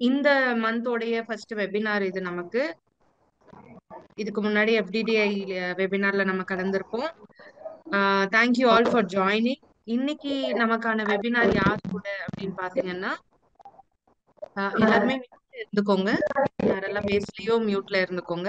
இந்த மந்தோடைய first webinar இது நமக்கு இதுக்கு முன்னாடி எஃப்டிடிஐ வெபினார்ல நம்ம கலந்திருப்போம் தேங்க்யூ ஆல் ஃபார் ஜாயினிங் இன்னைக்கு நமக்கான வெபினார் யார் கூட அப்படின்னு பாத்தீங்கன்னா ஆஹ் எல்லாருமே மியூட்ல இருந்துக்கோங்க யாரெல்லாம் பேசலையோ மியூட்ல இருந்துக்கோங்க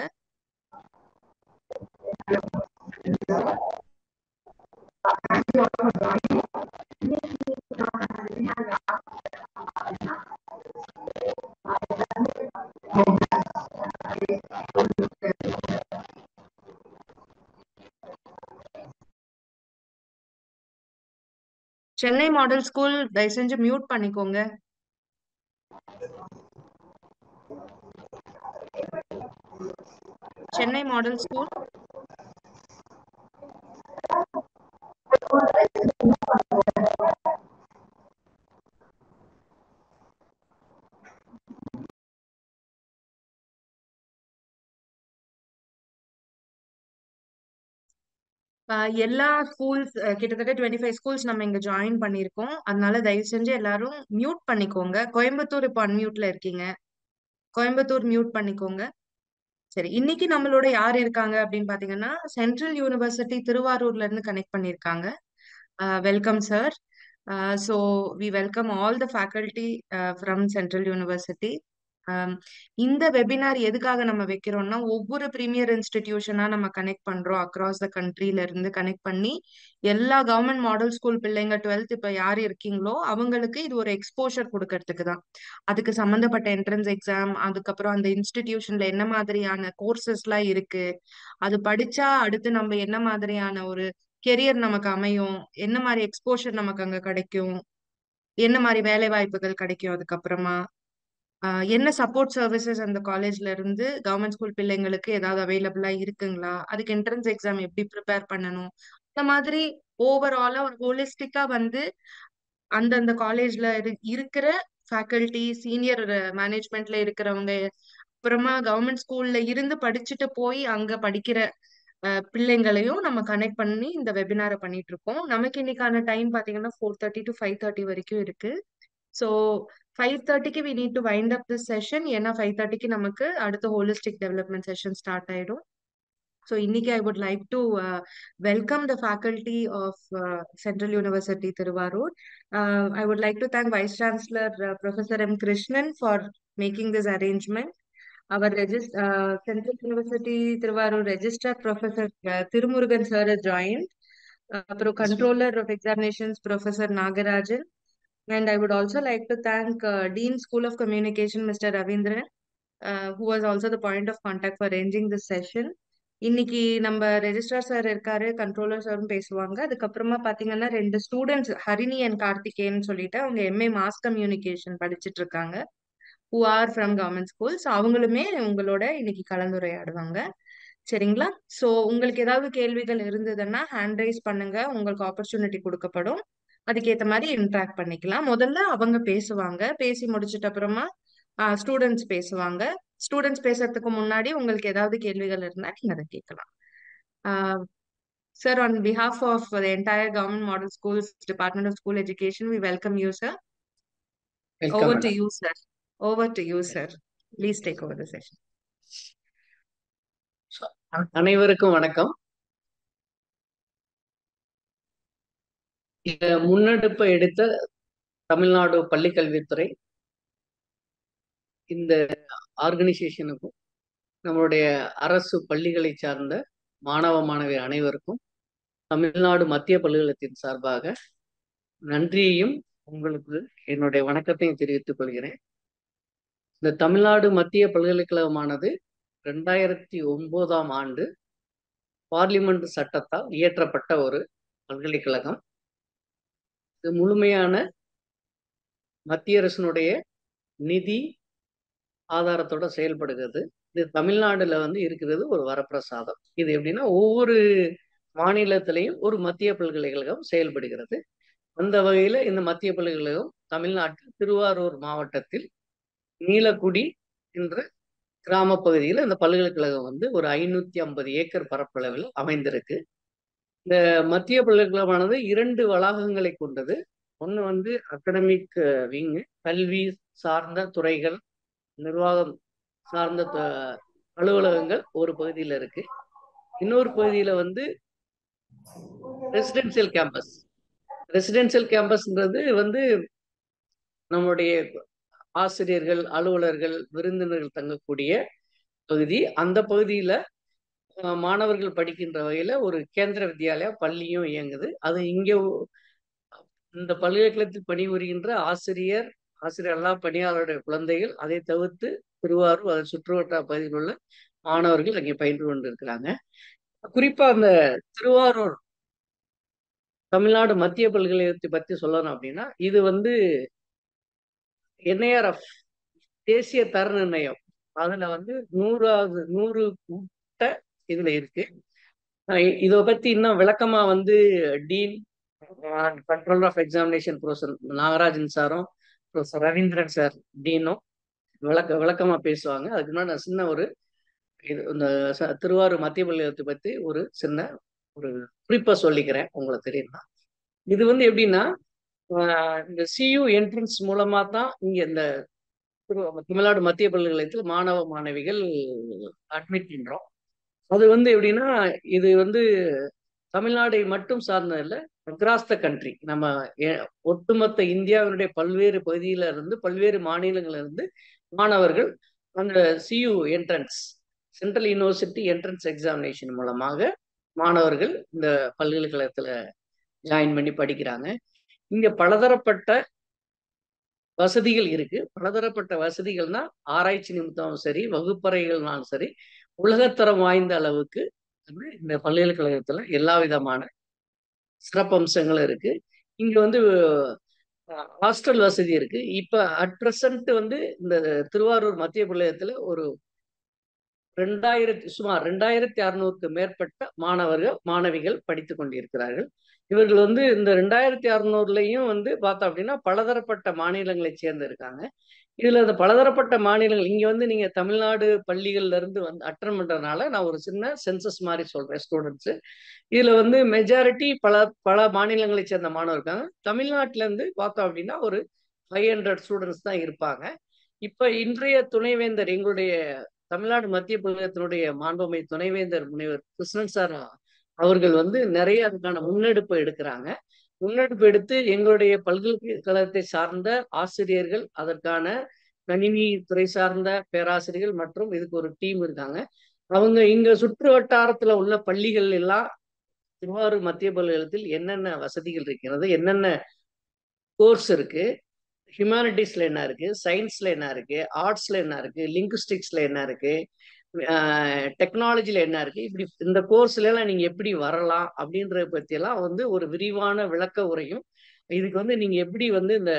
சென்னை மாடல் ஸ்கூல் தயவு செஞ்சு மியூட் பண்ணிக்கோங்க சென்னை மாடல் ஸ்கூல் ஆஹ் எல்லா ஸ்கூல்ஸ் கிட்டத்தட்ட டுவெண்ட்டி ஃபைவ் ஸ்கூல்ஸ் நம்ம இங்க ஜாயின் பண்ணியிருக்கோம் அதனால தயவு செஞ்சு எல்லாரும் மியூட் பண்ணிக்கோங்க கோயம்புத்தூர் இப்போ அன்மியூட்ல இருக்கீங்க கோயம்புத்தூர் மியூட் பண்ணிக்கோங்க சரி இன்னைக்கு நம்மளோட யார் இருக்காங்க அப்படின்னு பாத்தீங்கன்னா சென்ட்ரல் யூனிவர்சிட்டி திருவாரூர்ல இருந்து கனெக்ட் பண்ணியிருக்காங்க welcome sir so we welcome all the faculty from central university இந்த வெபினார் எதுக்காக நம்ம வைக்கிறோம்னா ஒவ்வொரு ப்ரீமியர் இன்ஸ்டிடியூஷனா நம்ம கனெக்ட் பண்றோம் அக்ராஸ் த கண்ட்ரில இருந்து கனெக்ட் பண்ணி எல்லா கவர்மெண்ட் மாடல் ஸ்கூல் பிள்ளைங்க டுவெல்த் இப்ப யார் இருக்கீங்களோ அவங்களுக்கு இது ஒரு எக்ஸ்போஷர் கொடுக்கறதுக்கு தான் அதுக்கு சம்பந்தப்பட்ட என்ட்ரன்ஸ் எக்ஸாம் அதுக்கப்புறம் அந்த இன்ஸ்டிடியூஷன்ல என்ன மாதிரியான கோர்சஸ் எல்லாம் இருக்கு அது படிச்சா அடுத்து நம்ம என்ன மாதிரியான ஒரு கெரியர் நமக்கு அமையும் என்ன மாதிரி எக்ஸ்போஷர் நமக்கு அங்க கிடைக்கும் என்ன மாதிரி வேலை வாய்ப்புகள் கிடைக்கும் அதுக்கப்புறமா என்ன சப்போர்ட் சர்வீசஸ் அந்த காலேஜ்ல இருந்து கவர்மெண்ட் ஸ்கூல் பிள்ளைங்களுக்கு ஏதாவது அவைலபிளா இருக்குங்களா அதுக்கு என்ட்ரன்ஸ் எக்ஸாம் எப்படி ப்ரிப்பேர் பண்ணணும் இந்த மாதிரி ஓவராலா ஒரு ஹோலிஸ்டிக்கா வந்து அந்தந்த காலேஜ்ல இருக்கிற ஃபேக்கல்டி சீனியர் மேனேஜ்மெண்ட்ல இருக்கிறவங்க அப்புறமா கவர்மெண்ட் ஸ்கூல்ல இருந்து படிச்சுட்டு போய் அங்க படிக்கிற பிள்ளைங்களையும் நம்ம கனெக்ட் பண்ணி இந்த வெபினாரை பண்ணிட்டு இருக்கோம் நமக்கு இன்னைக்கான டைம் பாத்தீங்கன்னா four thirty to five thirty வரைக்கும் இருக்கு ஸோ ஃபைவ் தேர்ட்டிக்கு we need to wind up this session ஏன்னா ஃபைவ் தேர்ட்டிக்கு நமக்கு அடுத்த ஹோலிஸ்டிக் டெவலப்மெண்ட் செஷன் ஸ்டார்ட் ஆயிடும் ஸோ இன்னைக்கு I would like to welcome the faculty of central university Thiruvarur I would like to thank vice chancellor professor M Krishnan for making this arrangement our registrar central university Thiruvarur registrar professor Thirumurugan sir join அப்புறம் controller of examinations professor Nagarajan And I would also like to thank uh, Dean School of Communication, Mr. Ravindran, uh, who was also the point of contact for arranging this session. இன்னைக்கு நம்ம registrar sir இருக்காரு controller சாரும் பேசுவாங்க அதுக்கப்புறமா பாத்தீங்கன்னா ரெண்டு students Harini and Karthikeyan சொல்லிட்டு அவங்க எம்ஏ மாஸ் கம்யூனிகேஷன் படிச்சுட்டு இருக்காங்க who are from government schools அவங்களுமே உங்களோட இன்னைக்கு கலந்துரையாடுவாங்க சரிங்களா சோ உங்களுக்கு ஏதாவது கேள்விகள் இருந்ததுன்னா ஹேண்ட் ரைஸ் பண்ணுங்க உங்களுக்கு ஆப்பர்ச்சுனிட்டி கொடுக்கப்படும் அதுக்கேற்ற மாதிரி இன்ட்ராக்ட் பண்ணிக்கலாம் முதல்ல அவங்க பேசுவாங்க பேசி முடிச்சிட்ட அப்புறமா ஸ்டூடெண்ட்ஸ் பேசுவாங்க ஸ்டூடெண்ட்ஸ் பேசுறதுக்கு முன்னாடி உங்களுக்கு ஏதாவது கேள்விகள் இருந்தா நீங்க அதை கேட்கலாம் sir on behalf of the entire government model schools department of school education we welcome you sir over to you sir over to you sir please take over the session அனைவருக்கும் வணக்கம் இந்த முன்னெடுப்பை எடுத்த தமிழ்நாடு பள்ளிக்கல்வித்துறை இந்த ஆர்கனைசேஷனுக்கும் நம்மளுடைய அரசு பள்ளிகளை சார்ந்த மாணவ மாணவி அனைவருக்கும் தமிழ்நாடு மத்திய பல்கலைக்கழகத்தின் சார்பாக நன்றியையும் உங்களுக்கு என்னுடைய வணக்கத்தையும் தெரிவித்துக் கொள்கிறேன் இந்த தமிழ்நாடு மத்திய பல்கலைக்கழகமானது ரெண்டாயிரத்தி ஒன்பதாம் ஆண்டு பார்லிமெண்ட் சட்டத்தால் இயற்றப்பட்ட ஒரு பல்கலைக்கழகம் இது முழுமையான மத்திய அரசினுடைய நிதி ஆதாரத்தோட செயல்படுகிறது இது தமிழ்நாடுல வந்து இருக்கிறது ஒரு வரப்பிரசாதம் இது எப்படின்னா ஒவ்வொரு மாநிலத்திலையும் ஒரு மத்திய பல்கலைக்கழகம் செயல்படுகிறது அந்த வகையில இந்த மத்திய பல்கலைக்கழகம் தமிழ்நாட்டில் திருவாரூர் மாவட்டத்தில் நீலக்குடி என்ற கிராம பகுதியில் இந்த பல்கலைக்கழகம் வந்து ஒரு ஐநூத்தி ஐம்பது ஏக்கர் பரப்பளவில் அமைந்திருக்கு இந்த மத்திய பல்கலைக்கழகமானது இரண்டு வளாகங்களை கொண்டது ஒன்று வந்து அகடமிக் விங் கல்வி சார்ந்த துறைகள் நிர்வாகம் சார்ந்த த- அலுவலகங்கள் ஒரு பகுதியில் இருக்கு இன்னொரு பகுதியில வந்து ரெசிடென்சியல் கேம்பஸ் ரெசிடென்சியல் கேம்பஸ்ன்றது வந்து நம்மளுடைய ஆசிரியர்கள் அலுவலர்கள் விருந்தினர்கள் தங்கக்கூடிய பகுதி அந்த பகுதியில அஹ், மாணவர்கள் படிக்கின்ற வகையில ஒரு கேந்திர வித்யாலயா பள்ளியும் இயங்குது அது இங்க ஒ- இந்த பல்கலைக்கழகத்தில் பணிபுரிகின்ற ஆசிரியர் ஆசிரியர் எல்லா பணியாளருடைய குழந்தைகள் அதை தவிர்த்து திருவாரூர் அதன் சுற்றுவட்டார பகுதியில் உள்ள மாணவர்கள் அங்கே பயின்று கொண்டிருக்கிறாங்க குறிப்பா அந்த திருவாரூர் தமிழ்நாடு மத்திய பல்கலைக்கழகத்தை பத்தி சொல்லணும் அப்படின்னா இது வந்து என்ஐஆர்எஃப் தேசிய தர நிர்ணயம் அதுல வந்து நூறாவது நூறு கூட்ட இதுல இருக்கு அஹ் இதை பத்தி இன்னும் விளக்கமா வந்து dean control of examination professor Nagarajan சாரும் ப்ரொஃபசர் ரவீந்திரன் சார் டீனும் விளக்க விளக்கமா பேசுவாங்க அதுக்கு முன்னாடி நான் சின்ன ஒரு இது இந்த ச- திருவாரூர் மத்திய பல்கலைக்கழகத்தை பத்தி ஒரு சின்ன ஒரு குறிப்பா சொல்லிக்கிறேன் உங்களுக்கு தெரியுமா இது வந்து எப்படின்னா ஆஹ் இந்த சியு என்ட்ரன்ஸ் மூலமா தான் இங்க இந்த திரு- தமிழ்நாடு மத்திய பல்கலைக்கழகத்தில் மாணவ மாணவிகள் அட்மிட் பண்றோம் அது வந்து எப்படின்னா இது வந்து தமிழ்நாடை மட்டும் சார்ந்ததில்ல அக்ராஸ் த கண்ட்ரி நம்ம எ- ஒட்டுமொத்த இந்தியாவினுடைய பல்வேறு பகுதியில இருந்து பல்வேறு மாநிலங்கள்ல இருந்து மாணவர்கள் அந்த CU entrance central university entrance examination மூலமாக மாணவர்கள் இந்த பல்கலைக்கழகத்துல ஜாயின் பண்ணி படிக்கிறாங்க இங்க பலதரப்பட்ட வசதிகள் இருக்கு பலதரப்பட்ட வசதிகள்னா ஆராய்ச்சி நிமித்தமும் சரி வகுப்பறைகள்னாலும் சரி உலகத்தரம் வாய்ந்த அளவுக்கு வந்து இந்த பல்கலைக்கழகத்துல எல்லா விதமான சிறப்பம்சங்களும் இருக்கு இங்க வந்து ஹாஸ்டல் வசதி இருக்கு இப்ப அட் ப்ரெசன்ட் வந்து இந்த திருவாரூர் மத்திய பல்கலைக்கழகத்துல ஒரு ரெண்டாயிரத்தி சுமார் ரெண்டாயிரத்தி அறுநூறுக்கு மேற்பட்ட மாணவர்கள் மாணவிகள் படித்து கொண்டிருக்கிறார்கள் இவர்கள் வந்து இந்த ரெண்டாயிரத்தி அறுநூறுலையும் வந்து பார்த்தோம் அப்படின்னா பலதரப்பட்ட மாநிலங்களை சேர்ந்து இருக்காங்க இதுல இந்த பலதரப்பட்ட மாநிலங்கள் இங்க வந்து நீங்க தமிழ்நாடு பள்ளிகள்ல இருந்து வந்து அட்டன் பண்றதுனால நான் ஒரு சின்ன சென்சஸ் மாதிரி சொல்றேன் ஸ்டூடெண்ட்ஸ் இதுல வந்து மெஜாரிட்டி பல பல மாநிலங்களை சேர்ந்த மாணவர் இருக்காங்க தமிழ்நாட்டுல இருந்து பார்த்தோம் அப்படின்னா ஒரு ஃபைவ் ஹண்ட்ரட் ஸ்டூடெண்ட்ஸ் தான் இருப்பாங்க இப்ப இன்றைய துணைவேந்தர் எங்களுடைய தமிழ்நாடு மத்திய பல்கலைக்கழகத்தினுடைய மாண்புமை துணைவேந்தர் முனைவர் கிருஷ்ணன் சார் அவர்கள் வந்து நிறைய அதுக்கான முன்னெடுப்பு எடுக்கிறாங்க முன்னெடுப்பு எடுத்து எங்களுடைய பல்கலைக்கழகத்தை சார்ந்த ஆசிரியர்கள் அதற்கான கணினி துறை சார்ந்த பேராசிரியர்கள் மற்றும் இதுக்கு ஒரு டீம் இருக்காங்க அவங்க இங்க சுற்று வட்டாரத்துல உள்ள பள்ளிகள் எல்லாம் திருவாரூர் மத்திய பல்கலைக்கழகத்தில் என்னென்ன வசதிகள் இருக்கிறது என்னென்ன கோர்ஸ் இருக்கு ஹியூமானிட்டிஸ்ல என்ன இருக்கு சயின்ஸ்ல என்ன இருக்கு ஆர்ட்ஸ்ல என்ன இருக்கு லிங்குஸ்டிக்ஸ்ல என்ன இருக்கு டெக்னாலஜில என்ன இருக்கு இப்படி இந்த கோர்ஸ்ல எல்லாம் நீங்க எப்படி வரலாம் அப்படின்றத பத்தி எல்லாம் வந்து ஒரு விரிவான விளக்க உரையும் இதுக்கு வந்து நீங்க எப்படி வந்து இந்த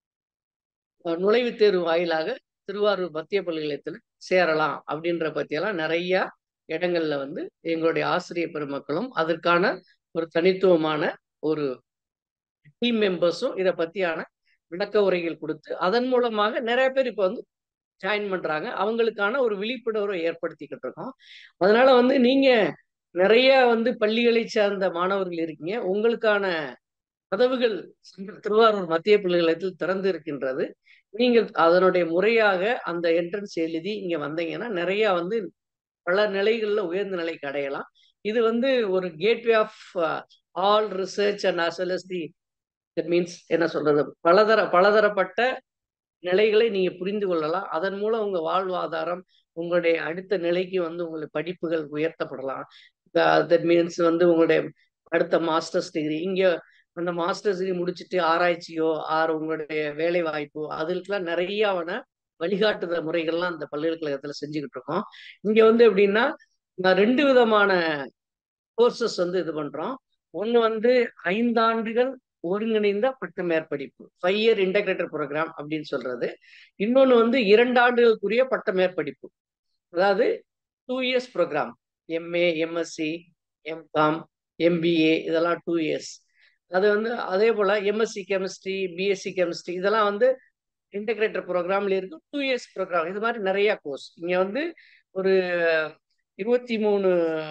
அஹ், நுழைவுத் தேர்வு வாயிலாக திருவாரூர் மத்திய பல்கலைக்கழகத்துல சேரலாம் அப்படின்ற பத்தியெல்லாம் நிறைய இடங்கள்ல வந்து எங்களுடைய ஆசிரியர் பெருமக்களும் அதற்கான ஒரு தனித்துவமான ஒரு டீம் மெம்பர்ஸும் இதை பத்தியான விளக்க உரைகள் கொடுத்து அதன் மூலமாக நிறைய பேர் இப்போ வந்து ஜாயின் பண்றாங்க அவங்களுக்கான ஒரு விழிப்புணர்வை ஏற்படுத்திக்கிட்டு இருக்கோம் அதனால வந்து நீங்க நிறைய வந்து பள்ளிகளை சார்ந்த மாணவர்கள் இருக்கீங்க உங்களுக்கான கதவுகள் சென்ற- திருவாரூர் மத்திய பல்கலைக்கழகத்தில் திறந்து இருக்கின்றது நீங்கள் அதனுடைய முறையாக அந்த என்ட்ரன்ஸ் எழுதி இங்க வந்தீங்கன்னா நிறைய வந்து பல நிலைகள்ல உயர்ந்த நிலைக்கு அடையலாம் இது வந்து ஒரு gateway of all research and as well as the that means என்ன சொல்றது பலதர பலதரப்பட்ட நிலைகளை நீங்க புரிந்து கொள்ளலாம் அதன் மூலம் உங்க வாழ்வாதாரம் உங்களுடைய அடுத்த நிலைக்கு வந்து உங்களுடைய படிப்புகள் உயர்த்தப்படலாம் தட் மீன்ஸ் வந்து உங்களுடைய அடுத்த மாஸ்டர்ஸ் டிகிரி இங்க அந்த மாஸ்டர்ஸ் டிகிரி முடிச்சுட்டு ஆராய்ச்சியோ ஆர் உங்களுடைய வேலை வாய்ப்போ அதுக்கெல்லாம் நிறையவன வழிகாட்டுதல் முறைகள்லாம் இந்த பல்கலைக்கழகத்துல செஞ்சுக்கிட்டு இருக்கோம் இங்க வந்து எப்படின்னா நான் ரெண்டு விதமான கோர்சஸ் வந்து இது பண்றோம் ஒண்ணு வந்து ஐந்தாண்டுகள் ஒருங்கிணைந்த பட்ட மேற்படிப்பு ஃபைவ் இயர் இன்டகிரேட்டர் ப்ரோக்ராம் அப்படின்னு சொல்றது இன்னொன்னு வந்து இரண்டு ஆண்டுகளுக்குரிய பட்ட மேற்படிப்பு அதாவது two years program MA MSc MCom MBA இதெல்லாம் டூ இயர்ஸ் அது வந்து அதே போல எம்எஸ்சி கெமிஸ்ட்ரி பிஎஸ்சி கெமிஸ்ட்ரி இதெல்லாம் வந்து இன்டகிரேட்டர் ப்ரோக்ராம்ல இருக்கு டூ இயர்ஸ் ப்ரோக்ராம் இது மாதிரி நிறைய கோர்ஸ் இங்க வந்து ஒரு இருபத்தி மூணு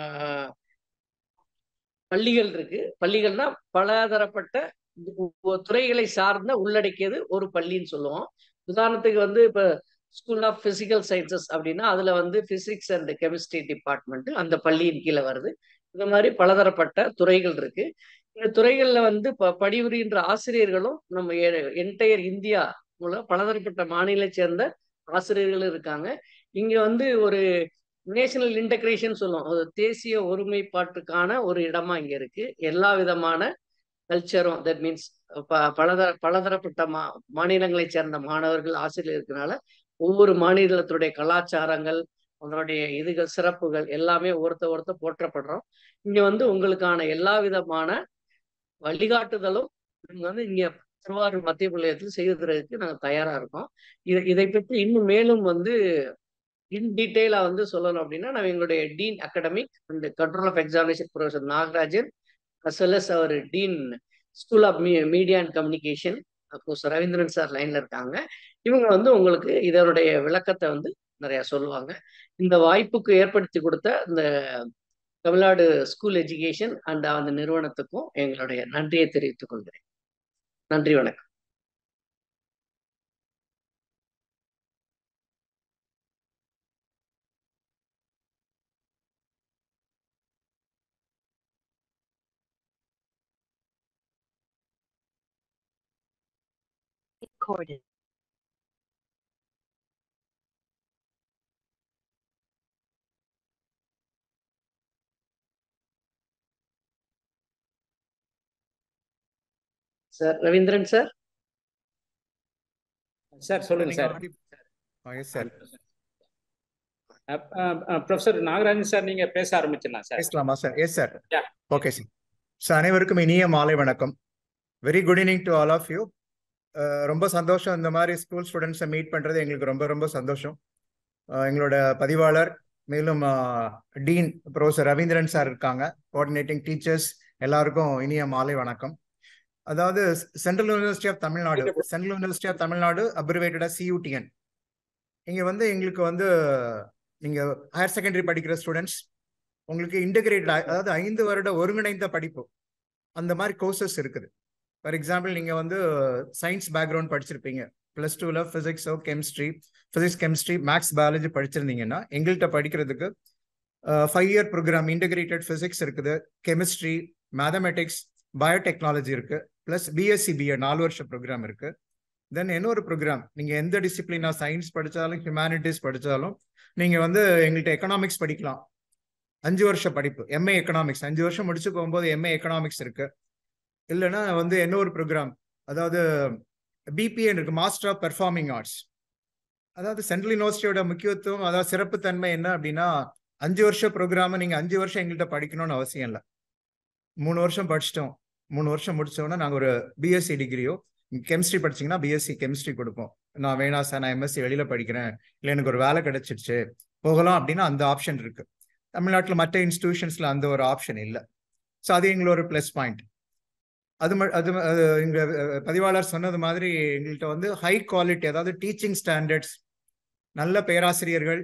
பள்ளிகள் இருக்கு பள்ளிகள்னா பலதரப்பட்ட துறைகளை சார்ந்த உள்ளடக்கியது ஒரு பள்ளின்னு சொல்லுவோம் உதாரணத்துக்கு வந்து இப்ப ஸ்கூல் ஆஃப் பிசிக்கல் சயின்சஸ் அப்படின்னா அதுல வந்து பிசிக்ஸ் அண்ட் கெமிஸ்ட்ரி டிபார்ட்மெண்ட் அந்த பள்ளியின் கீழே வருது இந்த மாதிரி பலதரப்பட்ட துறைகள் இருக்கு இந்த துறைகள்ல வந்து ப படிபுரிகின்ற ஆசிரியர்களும் நம்ம என்டையர் இந்தியா மூலம் பலதரப்பட்ட மாநில சேர்ந்த ஆசிரியர்களும் இருக்காங்க இங்க வந்து ஒரு நேஷனல் இன்டகிரேஷன் சொல்லுவோம் ஒரு தேசிய ஒருமைப்பாட்டுக்கான ஒரு இடமா இங்க இருக்கு எல்லா விதமான கல்ச்சரும் தட் மீன்ஸ் பலதர பலதரப்பட்ட மா மாநிலங்களைச் சேர்ந்த மாணவர்கள் ஆசிரியர் இருக்கனால ஒவ்வொரு மாநிலத்துடைய கலாச்சாரங்கள் அதனுடைய இதுகள் சிறப்புகள் எல்லாமே ஒருத்த ஒருத்த போற்றப்படுறோம் இங்க வந்து உங்களுக்கான எல்லா விதமான வழிகாட்டுதலும் நீங்க வந்து இங்க திருவாரூர் மத்திய நிலையத்தில் செய்வதற்கு நாங்கள் தயாரா இருக்கோம் இதை இதை பற்றி இன்னும் மேலும் வந்து இன் டீட்டெயிலா வந்து சொல்லணும் அப்படின்னா நம்ம எங்களுடைய dean academic and control of examination professor Nagarajan as well as our dean school of me media and communication அப்போ ரவீந்திரன் சார் லைன்ல இருக்காங்க இவங்க வந்து உங்களுக்கு இதனுடைய விளக்கத்தை வந்து நிறைய சொல்லுவாங்க இந்த வாய்ப்புக்கு ஏற்படுத்தி கொடுத்த இந்த தமிழ்நாடு ஸ்கூல் எஜுகேஷன் அண்ட் அந்த நிறுவனத்துக்கும் எங்களுடைய நன்றியை தெரிவித்துக் கொள்கிறேன் நன்றி வணக்கம் Recorded. Sir Ravindran sir sir சொல்லுங்க நீங்க sir audio- yes sir professor Nagarajan sir நீங்க பேச ஆரம்பிச்சிடலாம் சார் பேசலாமா sir yes sir Yeah. Okay sir sir அனைவருக்கும் இனிய மாலை வணக்கம் very good evening to all of you ரொம்ப சந்தோஷம் இந்த மாதிரி ஸ்கூல் ஸ்டூடெண்ட்ஸை மீட் பண்ணுறது எங்களுக்கு ரொம்ப ரொம்ப சந்தோஷம் Uh, எங்களோட பதிவாளர் மேலும் டீன் ப்ரொஃபசர் ரவீந்திரன் சார் இருக்காங்க கோஆர்டினேட்டிங் டீச்சர்ஸ் எல்லாருக்கும் இனிய மாலை வணக்கம் அதாவது central university of Tamil Nadu central university of Tamil Nadu அப்ரிவேட்டடா சியூடிஎன் இங்க வந்து எங்களுக்கு வந்து நீங்க ஹையர் செகண்டரி படிக்கிற ஸ்டூடெண்ட்ஸ் உங்களுக்கு இன்டகிரேட்டட் அதாவது ஐந்து வருட ஒருங்கிணைந்த படிப்பு அந்த மாதிரி கோர்சஸ் இருக்குது ஃபார் எக்ஸாம்பிள் நீங்க வந்து சயின்ஸ் பேக்ரவுண்ட் படிச்சிருப்பீங்க பிளஸ் டூல பிசிக்ஸோ chemistry physics chemistry maths biology படிச்சிருந்தீங்கன்னா எங்கள்கிட்ட படிக்கிறதுக்கு five year program integrated physics இருக்குது கெமிஸ்ட்ரி மேத்தமெட்டிக்ஸ் பயோடெக்னாலஜி இருக்கு பிளஸ் பிஎஸ்சி பிஎட் நாலு வருஷ ப்ரோக்ராம் இருக்கு தென் இன்னொரு ப்ரோக்ராம் நீங்க எந்த டிசிப்ளினா சயின்ஸ் படிச்சாலும் ஹியூமானிட்டிஸ் படிச்சாலும் நீங்க வந்து எங்கள்கிட்ட எக்கனாமிக்ஸ் படிக்கலாம் அஞ்சு வருஷ படிப்பு எம்ஏ எக்கனாமிக்ஸ் அஞ்சு வருஷம் முடிச்சு போகும்போது எம்ஏ எக்கனாமிக்ஸ் இருக்கு இல்லைன்னா வந்து இன்னொரு ப்ரோக்ராம் அதாவது பிபிஎன் இருக்கு மாஸ்டர் ஆஃப் பெர்ஃபார்மிங் ஆர்ட்ஸ் அதாவது சென்ட்ரல் யூனிவர்சிட்டியோட முக்கியத்துவம் அதாவது சிறப்பு தன்மை என்ன அப்படின்னா அஞ்சு வருஷ ப்ரோக்ராம் நீங்க அஞ்சு வருஷம் எங்கள்கிட்ட படிக்கணும்னு அவசியம் இல்லை மூணு வருஷம் படிச்சிட்டோம் மூணு வருஷம் முடிச்சோன்னா நாங்கள் ஒரு பிஎஸ்சி டிகிரியோ கெமிஸ்ட்ரி படிச்சீங்கன்னா பிஎஸ்சி கெமிஸ்ட்ரி கொடுப்போம் நான் வேணா சார் நான் எம்எஸ்சி வெளியில படிக்கிறேன் இல்லை எனக்கு ஒரு வேலை கிடைச்சிருச்சு போகலாம் அப்படின்னா அந்த ஆப்ஷன் இருக்கு தமிழ்நாட்டில் மற்ற இன்ஸ்டிடியூஷன்ஸ்ல அந்த ஒரு ஆப்ஷன் இல்லை ஸோ அது எங்களோட ப்ளஸ் பாயிண்ட் அது ம- அது ம- அது எங்க அஹ், பதிவாளர் சொன்னது மாதிரி எங்கள்கிட்ட வந்து ஹை குவாலிட்டி அதாவது டீச்சிங் ஸ்டாண்டர்ட்ஸ் நல்ல பேராசிரியர்கள்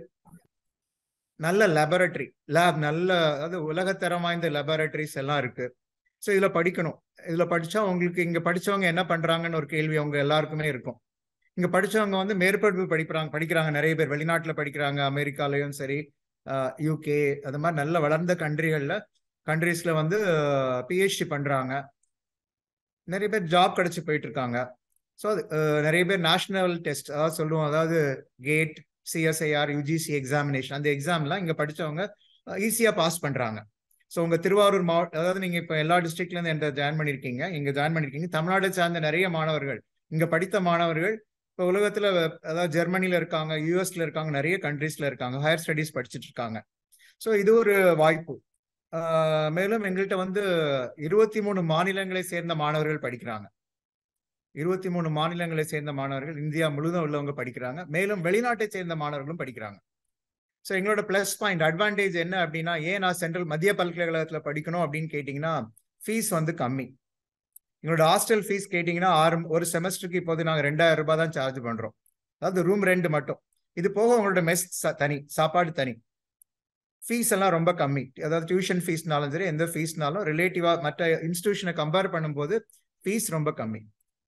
நல்ல லெபரட்டரி லேப் நல்ல அதாவது உலகத்தரம் வாய்ந்த லெபரட்டரிஸ் எல்லாம் இருக்கு ஸோ இதுல படிக்கணும் இதுல படிச்சா உங்களுக்கு இங்க படிச்சவங்க என்ன பண்றாங்கன்னு ஒரு கேள்வி அவங்க எல்லாருக்குமே இருக்கும் இங்க படிச்சவங்க வந்து மேற்படிப்பு படிக்கிறாங்க படிக்கிறாங்க நிறைய பேர் வெளிநாட்டுல படிக்கிறாங்க அமெரிக்காலயும் சரி யூகே அது மாதிரி நல்ல வளர்ந்த கண்ட்ரிகள்ல கண்ட்ரீஸ்ல வந்து பிஹெச்டி பண்றாங்க நிறைய பேர் ஜாப் கிடைச்சு போயிட்டு இருக்காங்க ஸோ நிறைய பேர் நேஷனல் டெஸ்ட் அதாவது சொல்லுவோம் அதாவது கேட் சிஎஸ்ஐஆர் யூஜிசி எக்ஸாமினேஷன் அந்த எக்ஸாம்லாம் இங்க படிச்சவங்க ஈஸியா பாஸ் பண்றாங்க ஸோ உங்க திருவாரூர் மாவட்ட அதாவது நீங்க இப்போ எல்லா டிஸ்ட்ரிக்ட்ல இருந்து எந்த ஜாயின் பண்ணிருக்கீங்க இங்க ஜாயின் பண்ணிருக்கீங்க தமிழ்நாடு சார்ந்த நிறைய மாணவர்கள் இங்க படித்த மாணவர்கள் இப்போ உலகத்துல அதாவது ஜெர்மனில இருக்காங்க யூஎஸ்ல இருக்காங்க நிறைய கண்ட்ரீஸ்ல இருக்காங்க ஹையர் ஸ்டடீஸ் படிச்சுட்டு இருக்காங்க ஸோ இது ஒரு வாய்ப்பு ஆஹ் மேலும் எங்கள்கிட்ட வந்து இருபத்தி மூணு மாநிலங்களை சேர்ந்த மாணவர்கள் படிக்கிறாங்க இருபத்தி மூணு மாநிலங்களை சேர்ந்த மாணவர்கள் இந்தியா முழுதும் உள்ளவங்க படிக்கிறாங்க மேலும் வெளிநாட்டை சேர்ந்த மாணவர்களும் படிக்கிறாங்க ஸோ எங்களோட ப்ளஸ் பாயிண்ட் அட்வான்டேஜ் என்ன அப்படின்னா ஏன் நான் சென்ட்ரல் மத்திய பல்கலைக்கழகத்தில் படிக்கணும் அப்படின்னு கேட்டிங்கன்னா ஃபீஸ் வந்து கம்மி எங்களோட ஹாஸ்டல் ஃபீஸ் கேட்டிங்கன்னா ஆறு ஒரு செமஸ்டருக்கு இப்போது நாங்கள் ரெண்டாயிரம் ரூபாய் தான் சார்ஜ் பண்ணுறோம் அதாவது ரூம் ரெண்ட் மட்டும் இது போக உங்களோட மெஸ் தனி சாப்பாடு தனி ஃபீஸ் எல்லாம் ரொம்ப கம்மி அதாவது டியூஷன் ஃபீஸ்னாலும் சரி எந்த ஃபீஸ்னாலும் ரிலேட்டிவா மற்ற இன்ஸ்டிடியூஷனை கம்பேர் பண்ணும்போது ஃபீஸ் ரொம்ப கம்மி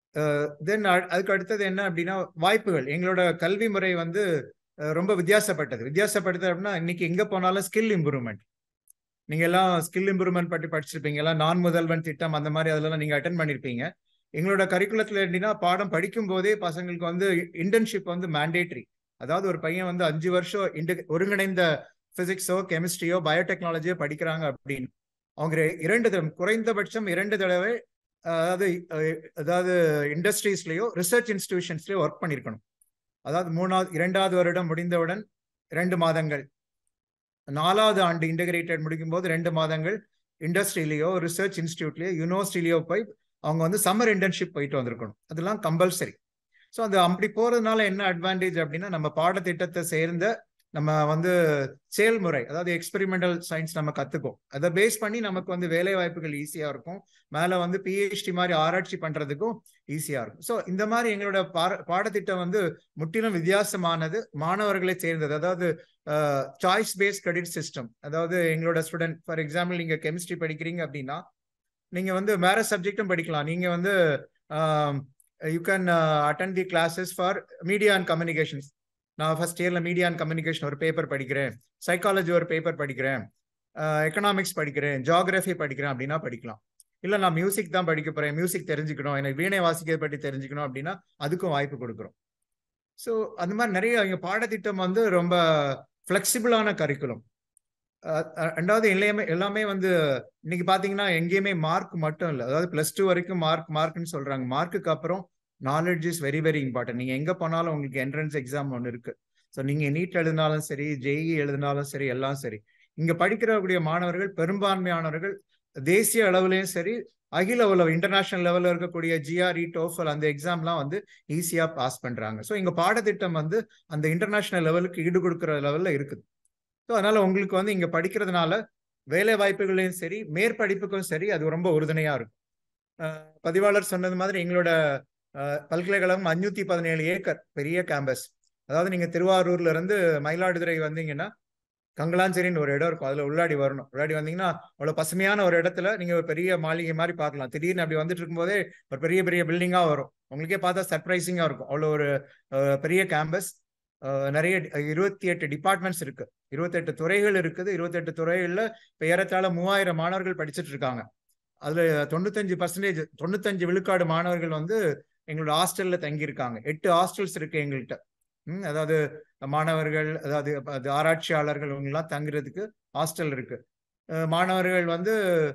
தென் அதுக்கு அடுத்தது என்ன அப்படின்னா வாய்ப்புகள் எங்களோட கல்வி முறை வந்து அஹ், ரொம்ப வித்தியாசப்பட்டது வித்தியாசப்பட்டது அப்படின்னா இன்னைக்கு எங்க போனாலும் ஸ்கில் இம்ப்ரூவ்மெண்ட் நீங்க எல்லாம் ஸ்கில் இம்ப்ரூவ்மெண்ட் பற்றி படிச்சிருப்பீங்க எல்லாம் நான் முதல்வன் திட்டம் அந்த மாதிரி அதெல்லாம் நீங்க அட்டன் பண்ணிருப்பீங்க எங்களோட கரிக்குலத்துல எப்படின்னா பாடம் படிக்கும் போதே பசங்களுக்கு வந்து இன்டர்ன்ஷிப் வந்து மேண்டேட்ரி அதாவது ஒரு பையன் வந்து அஞ்சு வருஷம் இன்ட- ஒருங்கிணைந்த பிசிக்ஸோ கெமிஸ்ட்ரியோ பயோடெக்னாலஜியோ படிக்கிறாங்க அப்படின்னு அவங்க ரெ- இரண்டு தடவை குறைந்தபட்சம் இரண்டு தடவை அதாவது அஹ், அதாவது இண்டஸ்ட்ரீஸ்லயோ ரிசர்ச் இன்ஸ்டிடியூஷன்ஸ்லயோ ஒர்க் பண்ணியிருக்கணும் அதாவது மூணாவது இரண்டாவது வருடம் முடிந்தவுடன் இரண்டு மாதங்கள் நாலாவது ஆண்டு இன்டகிரேட்டட் முடிக்கும் போது ரெண்டு மாதங்கள் இண்டஸ்ட்ரியிலேயோ ரிசர்ச் இன்ஸ்டியூட்லயோ யூனிவர்சிட்டிலையோ போய் அவங்க வந்து சம்மர் இன்டர்ன்ஷிப் போயிட்டு வந்திருக்கணும் அதெல்லாம் கம்பல்சரி ஸோ அது அப்படி போறதுனால என்ன அட்வான்டேஜ் அப்படின்னா நம்ம பாடத்திட்டத்தை சேர்ந்த நம்ம வந்து செயல்முறை அதாவது எக்ஸ்பெரிமெண்டல் சயின்ஸ் நம்ம கத்துக்கோம் அதை பேஸ் பண்ணி நமக்கு வந்து வேலை வாய்ப்புகள் ஈஸியா இருக்கும் மேல வந்து பிஹெச்டி மாதிரி ஆராய்ச்சி பண்றதுக்கும் ஈஸியா இருக்கும் ஸோ இந்த மாதிரி எங்களோட பாட- பாடத்திட்டம் வந்து முற்றிலும் வித்தியாசமானது மாணவர்களை சேர்ந்தது அதாவது சாய்ஸ் பேஸ்ட் கிரெடிட் சிஸ்டம் அதாவது எங்களோட ஸ்டூடெண்ட் ஃபார் எக்ஸாம்பிள் நீங்க கெமிஸ்ட்ரி படிக்கிறீங்க அப்படின்னா நீங்க வந்து வேற சப்ஜெக்டும் படிக்கலாம் நீங்க வந்து you can attend the classes for media and communications நான் ஃபர்ஸ்ட் இயர்ல மீடியா அண்ட் கம்யூனிகேஷன் ஒரு பேப்பர் படிக்கிறேன் சைக்காலஜி ஒரு பேப்பர் படிக்கிறேன் எக்கனாமிக்ஸ் படிக்கிறேன் ஜியாகிரபி படிக்கிறேன் அப்படின்னா படிக்கலாம் இல்ல நான் மியூசிக் தான் படிக்க போறேன் மியூசிக் தெரிஞ்சுக்கணும் எனக்கு வீணை வாசிக்கிறத பற்றி தெரிஞ்சுக்கணும் அப்படின்னா அதுக்கும் வாய்ப்பு கொடுக்குறோம் ஸோ அந்த மாதிரி நிறைய இங்க பாடத்திட்டம் வந்து ரொம்ப ஃப்ளெக்சிபிளான கரிக்குலம் ரெண்டாவது எல்லாமே எல்லாமே வந்து இன்னைக்கு பாத்தீங்கன்னா எங்கேயுமே மார்க் மட்டும் இல்லை அதாவது பிளஸ் டூ வரைக்கும் மார்க் மார்க்னு சொல்றாங்க மார்க்குக்கு அப்புறம் knowledge is very very important நீங்க எங்க போனாலும் உங்களுக்கு என்ட்ரன்ஸ் எக்ஸாம் ஒன்று இருக்கு ஸோ நீங்க நீட் எழுதினாலும் சரி ஜேஇ எழுதினாலும் சரி எல்லாம் சரி இங்க படிக்கிறக்கூடிய மாணவர்கள் பெரும்பான்மையானவர்கள் தேசிய அளவுலயும் சரி அகில உலக இன்டர்நேஷனல் லெவல்ல இருக்கக்கூடிய ஜிஆர்இ டோஃபல் அந்த எக்ஸாம்லாம் வந்து ஈஸியா பாஸ் பண்றாங்க ஸோ இங்க பாடத்திட்டம் வந்து அந்த இன்டர்நேஷனல் லெவலுக்கு ஈடு கொடுக்குற லெவல்ல இருக்குது ஸோ அதனால உங்களுக்கு வந்து இங்க படிக்கிறதுனால வேலை வாய்ப்புகளையும் சரி மேற்படிப்புக்கும் சரி அது ரொம்ப உறுதுணையா இருக்கும் அஹ் பதிவாளர் சொன்னது மாதிரி எங்களோட அஹ், பல்கலைக்கழகம் அஞ்சூத்தி பதினேழு ஏக்கர் பெரிய கேம்பஸ் அதாவது நீங்க திருவாரூர்ல இருந்து மயிலாடுதுறை வந்தீங்கன்னா கங்கலாஞ்சேரின்னு ஒரு இடம் இருக்கும் அதுல உள்ளாடி வரணும் உள்ளாடி வந்தீங்கன்னா அவ்வளவு பசுமையான ஒரு இடத்துல நீங்க ஒரு பெரிய மாளிகை மாதிரி பார்க்கலாம் திடீர்னு அப்படி வந்துட்டு இருக்கும்போதே ஒரு பெரிய பெரிய பில்டிங்கா வரும் உங்களுக்கே பார்த்தா சர்ப்ரைசிங்கா இருக்கும் அவ்வளவு ஒரு அஹ், பெரிய கேம்பஸ் நிறைய இருபத்தி எட்டு டிபார்ட்மெண்ட்ஸ் இருக்கு இருபத்தெட்டு துறைகள் இருக்குது இருபத்தெட்டு துறைகள்ல இப்ப ஏறத்தாழ மூவாயிரம் மாணவர்கள் படிச்சுட்டு இருக்காங்க அதுல தொண்ணூத்தஞ்சு பர்சன்டேஜ் தொண்ணூத்தஞ்சு விழுக்காடு மாணவர்கள் வந்து எங்களோட ஹாஸ்டல்ல தங்கியிருக்காங்க எட்டு ஹாஸ்டல்ஸ் இருக்கு எங்கள்கிட்ட ம், அதாவது மாணவர்கள் அதாவது அது ஆராய்ச்சியாளர்கள் இவங்கெல்லாம் தங்குறதுக்கு ஹாஸ்டல் இருக்கு அஹ் மாணவர்கள் வந்து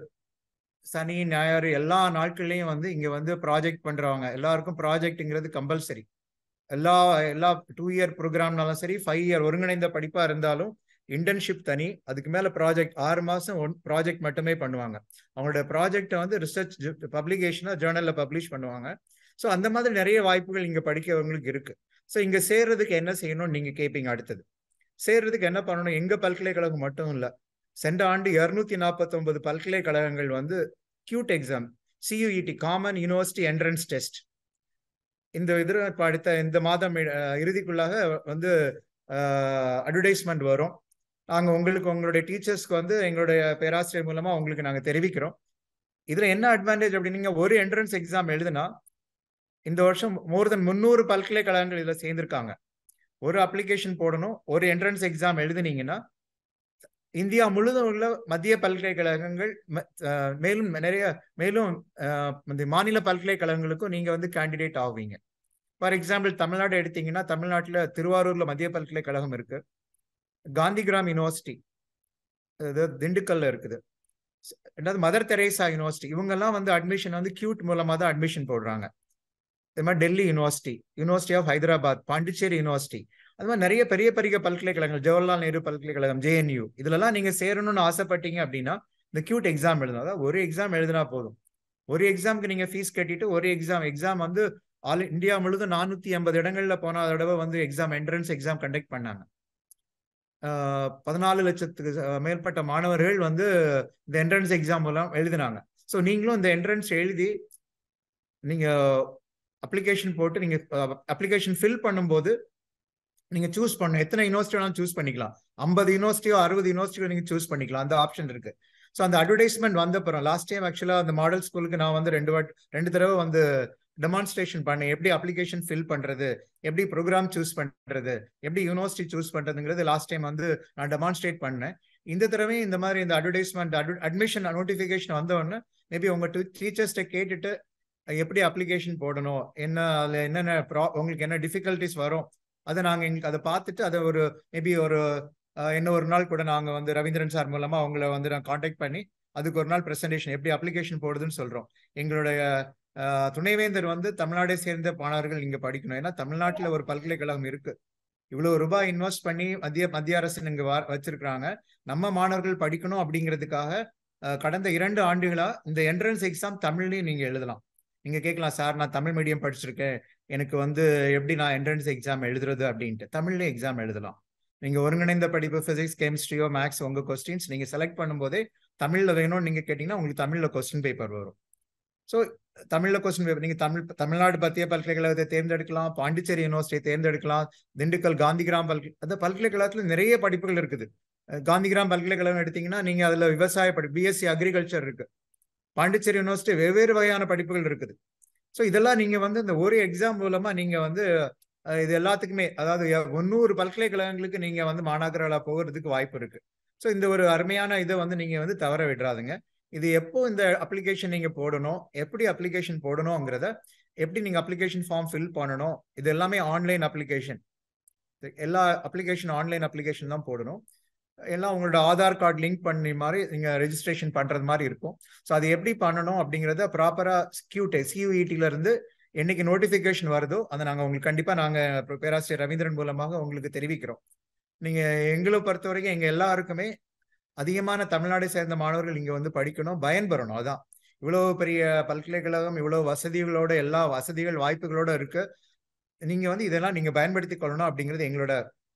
சனி ஞாயிறு எல்லா நாட்கள்லயும் வந்து இங்க வந்து ப்ராஜெக்ட் பண்றவங்க எல்லாருக்கும் ப்ராஜெக்ட்ங்கிறது கம்பல்சரி எல்லா எல்லா டூ இயர் ப்ரோக்ராம்னாலும் சரி ஃபைவ் இயர் ஒருங்கிணைந்த படிப்பா இருந்தாலும் இன்டர்ன்ஷிப் தனி அதுக்கு மேல ப்ராஜெக்ட் ஆறு மாசம் ஒன் ப்ராஜெக்ட் மட்டுமே பண்ணுவாங்க அவங்களோட ப்ராஜெக்டை வந்து ரிசர்ச் பப்ளிகேஷனா ஜேர்னல்ல பப்ளிஷ் பண்ணுவாங்க ஸோ அந்த மாதிரி நிறைய வாய்ப்புகள் இங்க படிக்கிறவங்களுக்கு இருக்கு ஸோ இங்க சேர்றதுக்கு என்ன செய்யணும்னு நீங்க கேட்பீங்க அடுத்தது சேர்றதுக்கு என்ன பண்ணணும் எங்க பல்கலைக்கழகம் மட்டும் இல்ல சென்ற ஆண்டு இருநூத்தி நாற்பத்தி ஒன்பது பல்கலைக்கழகங்கள் வந்து CUET exam CUET common university entrance test இந்த இதில் அடுத்த இந்த மாதம் அஹ், இறுதிக்குள்ளாக வந்து அட்வர்டைஸ்மெண்ட் வரும் நாங்க உங்களுக்கு உங்களுடைய டீச்சர்ஸ்க்கு வந்து எங்களுடைய பேராசிரியர் மூலமா உங்களுக்கு நாங்க தெரிவிக்கிறோம் இதுல என்ன அட்வான்டேஜ் அப்படின்னீங்க ஒரு என்ட்ரன்ஸ் எக்ஸாம் எழுதுனா இந்த வருஷம் மோர் தென் முந்நூறு பல்கலைக்கழகங்கள் இதுல சேர்ந்திருக்காங்க ஒரு அப்ளிகேஷன் போடணும் ஒரு என்ட்ரன்ஸ் எக்ஸாம் எழுதுனீங்கன்னா இந்தியா முழுதும் உள்ள மத்திய பல்கலைக்கழகங்கள் ம- அஹ் மேலும் நிறைய மேலும் அஹ், இந்த மாநில பல்கலைக்கழகங்களுக்கும் நீங்க வந்து கேண்டிடேட் ஆவீங்க ஃபார் எக்ஸாம்பிள் தமிழ்நாடு எடுத்தீங்கன்னா தமிழ்நாட்டுல திருவாரூர்ல மத்திய பல்கலைக்கழகம் இருக்கு காந்திகிராம் யூனிவர்சிட்டி இது திண்டுக்கல்ல இருக்குது ரெண்டாவது மதர் தெரேசா யூனிவர்சிட்டி இவங்கெல்லாம் வந்து அட்மிஷன் வந்து கியூட் மூலமா தான் அட்மிஷன் போடுறாங்க இது மாதிரி Delhi university university of Hyderabad Pondicherry university அது மாதிரி நிறைய பெரிய பெரிய பல்கலைக்கழகங்கள் ஜவஹர்லால் நேரு பல்கலைக்கழகம் ஜேஎன்யூ இதுலலாம் நீங்க சேரணும்னு ஆசைப்பட்டீங்க அப்படின்னா இந்த கியூட் எக்ஸாம் எழுதணும் அதாவது ஒரு எக்ஸாம் எழுதினா போதும் ஒரு எக்ஸாம்க்கு நீங்க ஃபீஸ் கட்டிட்டு ஒரு எக்ஸாம் எக்ஸாம் வந்து ஆல் இந்தியா முழுதும் நானூத்தி எண்பது இடங்கள்ல போன தடவை வந்து எக்ஸாம் என்ட்ரன்ஸ் எக்ஸாம் கண்டக்ட் பண்ணாங்க ஆஹ் பதினாலு லட்சத்துக்கு அஹ், மேற்பட்ட மாணவர்கள் வந்து இந்த என்ட்ரன்ஸ் எக்ஸாம் எல்லாம் எழுதினாங்க ஸோ நீங்களும் இந்த என்ட்ரன்ஸ் எழுதி நீங்க அப்ளிகேஷன் போட்டு நீங்க அப்ளிகேஷன் ஃபில் பண்ணும்போது நீங்க சூஸ் பண்ணணும் எத்தனை யூனிவர்சிட்டி வேணாலும் சூஸ் பண்ணிக்கலாம் ஐம்பது யூனிவர்சிட்டியோ அறுபது யூனிவர்சிட்டியோ நீங்க சூஸ் பண்ணிக்கலாம் அந்த ஆப்ஷன் இருக்கு ஸோ அந்த அட்வர்டைஸ்மெண்ட் வந்த அப்புறம் லாஸ்ட் டைம் ஆக்சுவலா அந்த மாடல் ஸ்கூலுக்கு நான் வந்து ரெண்டு வாட் ரெண்டு தடவை வந்து டெமான்ஸ்ட்ரேஷன் பண்ண எப்படி அப்ளிகேஷன் ஃபில் பண்றது எப்படி ப்ரோக்ராம் சூஸ் பண்றது எப்படி யூனிவர்சிட்டி சூஸ் பண்றதுங்கிறது லாஸ்ட் டைம் வந்து நான் டெமான்ஸ்ட்ரேட் பண்ணேன் இந்த தடவை இந்த மாதிரி இந்த அட்வர்டைஸ்மெண்ட் அட்மிஷன் நோட்டிஃபிகேஷன் வந்த உடனே மேபி உங்க டீச்சர்ஸ்ட கேட்டுட்டு எப்படி அப்ளிகேஷன் போடணும் என்ன அதுல என்னென்ன ப்ரா உங்களுக்கு என்ன டிஃபிகல்டிஸ் வரும் அதை நாங்கள் எங்களுக்கு அதை பார்த்துட்டு அதை ஒரு மேபி ஒரு என்ன ஒரு நாள் கூட நாங்கள் வந்து ரவீந்திரன் சார் மூலமா அவங்கள வந்து நான் காண்டாக்ட் பண்ணி அதுக்கு ஒரு நாள் பிரசன்டேஷன் எப்படி அப்ளிகேஷன் போடுதுன்னு சொல்றோம் எங்களுடைய துணைவேந்தர் வந்து தமிழ்நாடை சேர்ந்த மாணவர்கள் இங்க படிக்கணும் ஏன்னா தமிழ்நாட்டில் ஒரு பல்கலைக்கழகம் இருக்கு இவ்வளவு ரூபாய் இன்வெஸ்ட் பண்ணி மத்திய மத்திய அரசு இங்க வச்சிருக்கிறாங்க நம்ம மாணவர்கள் படிக்கணும் அப்படிங்கிறதுக்காக கடந்த இரண்டு ஆண்டுகளா இந்த என்ட்ரன்ஸ் எக்ஸாம் தமிழ்லையும் நீங்க எழுதலாம் நீங்க கேட்கலாம் சார் நான் தமிழ் மீடியம் படிச்சிருக்கேன் எனக்கு வந்து எப்படி நான் என்ட்ரன்ஸ் எக்ஸாம் எழுதுறது அப்படின்ட்டு தமிழ்ல எக்ஸாம் எழுதலாம் நீங்க ஒருங்கிணைந்த படிப்பு பிசிக்ஸ் கெமிஸ்ட்ரியோ மேக்ஸ் உங்க கொஸ்டின்ஸ் நீங்க செலக்ட் பண்ணும்போதே தமிழ்ல வேணும்னு நீங்க கேட்டீங்கன்னா உங்களுக்கு தமிழ்ல கொஸ்டின் பேப்பர் வரும் ஸோ தமிழ்ல கொஸ்டின் பேப்பர் நீங்க தமிழ் தமிழ்நாடு மத்திய பல்கலைக்கழகத்தை தேர்ந்தெடுக்கலாம் பாண்டிச்சேரி யூனிவர்சிட்டி தேர்ந்தெடுக்கலாம் திண்டுக்கல் காந்திகிராம் பல்கலை அந்த பல்கலைக்கழகத்துல நிறைய படிப்புகள் இருக்குது காந்திகிராம் பல்கலைக்கழகம் எடுத்தீங்கன்னா நீங்க அதுல விவசாய படி பிஎஸ்சி அக்ரிகல்ச்சர் இருக்கு பாண்டிச்சேரி யூனிவர்சிட்டி வெவ்வேறு வகையான படிப்புகள் இருக்குது ஸோ இதெல்லாம் நீங்க வந்து இந்த ஒரு எக்ஸாம் மூலமா நீங்க வந்து இது எல்லாத்துக்குமே அதாவது முன்னூறு பல்கலைக்கழகங்களுக்கு நீங்க வந்து மாணாக்கர்களா போகிறதுக்கு வாய்ப்பு இருக்கு ஸோ இந்த ஒரு அருமையான இதை வந்து நீங்க வந்து தவற விடுறாதுங்க இது எப்போ இந்த அப்ளிகேஷன் நீங்க போடணும் எப்படி அப்ளிகேஷன் போடணுங்கிறத எப்படி நீங்க அப்ளிகேஷன் ஃபார்ம் ஃபில் பண்ணணும் இது எல்லாமே ஆன்லைன் அப்ளிகேஷன் எல்லா அப்ளிகேஷன் ஆன்லைன் அப்ளிகேஷன் தான் போடணும் எல்லாம் உங்களோட ஆதார் கார்டு லிங்க் பண்ணி மாதிரி நீங்க ரெஜிஸ்ட்ரேஷன் பண்றது மாதிரி இருக்கும் ஸோ அது எப்படி பண்ணணும் அப்படிங்கிறத ப்ராப்பரா கியூடே சியூஇடில இருந்து என்னைக்கு நோட்டிபிகேஷன் வருதோ அதை நாங்க உங்களுக்கு கண்டிப்பா நாங்க பேராசிரியர் ரவீந்திரன் மூலமாக உங்களுக்கு தெரிவிக்கிறோம் நீங்க எங்களை பொறுத்த வரைக்கும் எங்க எல்லாருக்குமே அதிகமான தமிழ்நாடை சேர்ந்த மாணவர்கள் இங்க வந்து படிக்கணும் பயன்பெறணும் அதான் இவ்வளவு பெரிய பல்கலைக்கழகம் இவ்வளவு வசதிகளோட எல்லா வசதிகள் வாய்ப்புகளோட இருக்கு நீங்க வந்து இதெல்லாம் நீங்க பயன்படுத்தி கொள்ளணும் அப்படிங்கிறது எங்களோட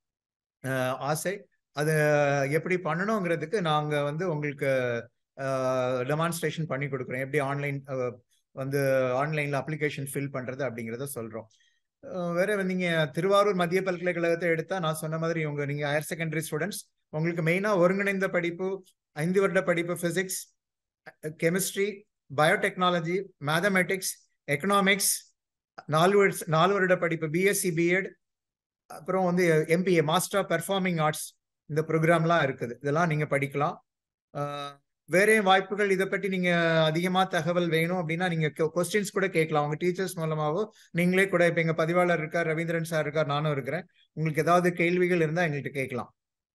ஆசை அது எப்படி பண்ணணுங்கிறதுக்கு நாங்க வந்து உங்களுக்கு டெமான்ஸ்ட்ரேஷன் பண்ணி கொடுக்குறோம் எப்படி ஆன்லைன் வந்து ஆன்லைன்ல அப்ளிகேஷன் ஃபில் பண்றது அப்படிங்கிறத சொல்றோம் வேற நீங்க திருவாரூர் மத்திய பல்கலைக்கழகத்தை எடுத்தா நான் சொன்ன மாதிரி உங்க நீங்க ஹையர் செகண்டரி ஸ்டூடெண்ட்ஸ் உங்களுக்கு மெயினா ஒருங்கிணைந்த படிப்பு ஐந்து வருட படிப்பு physics chemistry biotechnology mathematics economics நாலு வருஷ நாலு வருட படிப்பு பிஎஸ்சி பிஎட் அப்புறம் வந்து எம்பிஏ மாஸ்டர் பெர்ஃபார்மிங் ஆர்ட்ஸ் இந்த ப்ரோக்ராம்லாம் இருக்குது இதெல்லாம் நீங்க படிக்கலாம் வேற வாய்ப்புகள் இதை பற்றி நீங்க அதிகமா தகவல் வேணும் அப்படின்னா நீங்க கொஸ்டின்ஸ் கூட கேட்கலாம் உங்க டீச்சர்ஸ் மூலமாவோ நீங்களே கூட இப்ப எங்க பதிவாளர் இருக்கார் ரவீந்திரன் சார் இருக்கார் நானும் இருக்கிறேன் உங்களுக்கு ஏதாவது கேள்விகள் இருந்தா எங்கள்கிட்ட கேட்கலாம்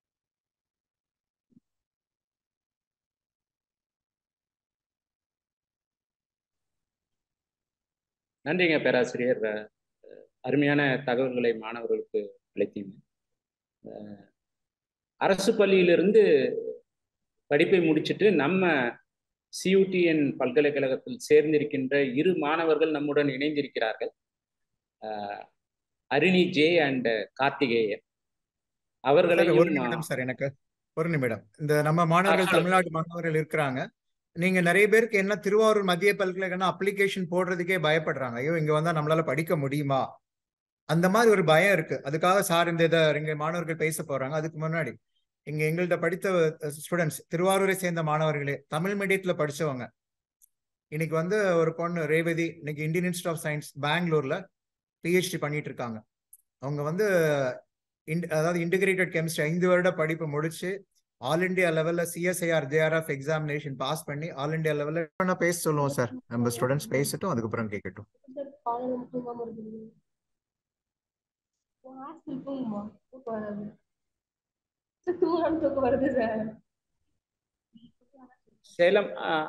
நன்றிங்க பேராசிரியர் அருமையான தகவல்களை மாணவர்களுக்கு அளித்தீங்க அரசு பள்ளியிலிருந்து படிப்பை முடிச்சுட்டு நம்ம சியூடிஎன் பல்கலைக்கழகத்தில் சேர்ந்திருக்கின்ற இரு மாணவர்கள் நம்முடன் இணைந்திருக்கிறார்கள் அரிணி ஜே அண்ட் கார்த்திகேயன் அவர்களையும் சார் எனக்கு ஒரு நிமிடம் இந்த நம்ம மாணவர்கள் தமிழ்நாடு மாணவர்கள் இருக்கிறாங்க நீங்க நிறைய பேருக்கு என்ன திருவாரூர் மத்திய பல்கலைக்கழகம் அப்ளிகேஷன் போடுறதுக்கே பயப்படுறாங்க ஐயோ இங்க வந்தா நம்மளால படிக்க முடியுமா அந்த மாதிரி ஒரு பயம் இருக்கு அதுக்காக சார் இந்த இதை இங்க மாணவர்கள் பேச போறாங்க அதுக்கு முன்னாடி இங்க எங்கள்கிட்ட படித்த ஸ்டூடெண்ட்ஸ் திருவாரூரை சேர்ந்த மாணவர்களே தமிழ் மீடியத்துல படிச்சவங்க இன்னைக்கு வந்து ஒரு பொண்ணு ரேவதி இன்னைக்கு இந்தியன் இன்ஸ்டியூட் ஆஃப் சயின்ஸ் பெங்களூர்ல பிஹெச்டி பண்ணிட்டு இருக்காங்க அவங்க வந்து அதாவது இன்டிகிரேட்டட் கெமிஸ்ட்ரி ஐந்து வருட படிப்பு முடிச்சு ஆல் இண்டியா லெவல்ல சிஎஸ்ஐஆர் ஜேஆர்எஃப் எக்ஸாமினேஷன் பாஸ் பண்ணி ஆல் இண்டியா லெவல்ல பேச சொல்லுவோம் சார் நம்ம ஸ்டூடெண்ட்ஸ் பேசட்டும் அதுக்கப்புறம் கேட்கட்டும் சேலம்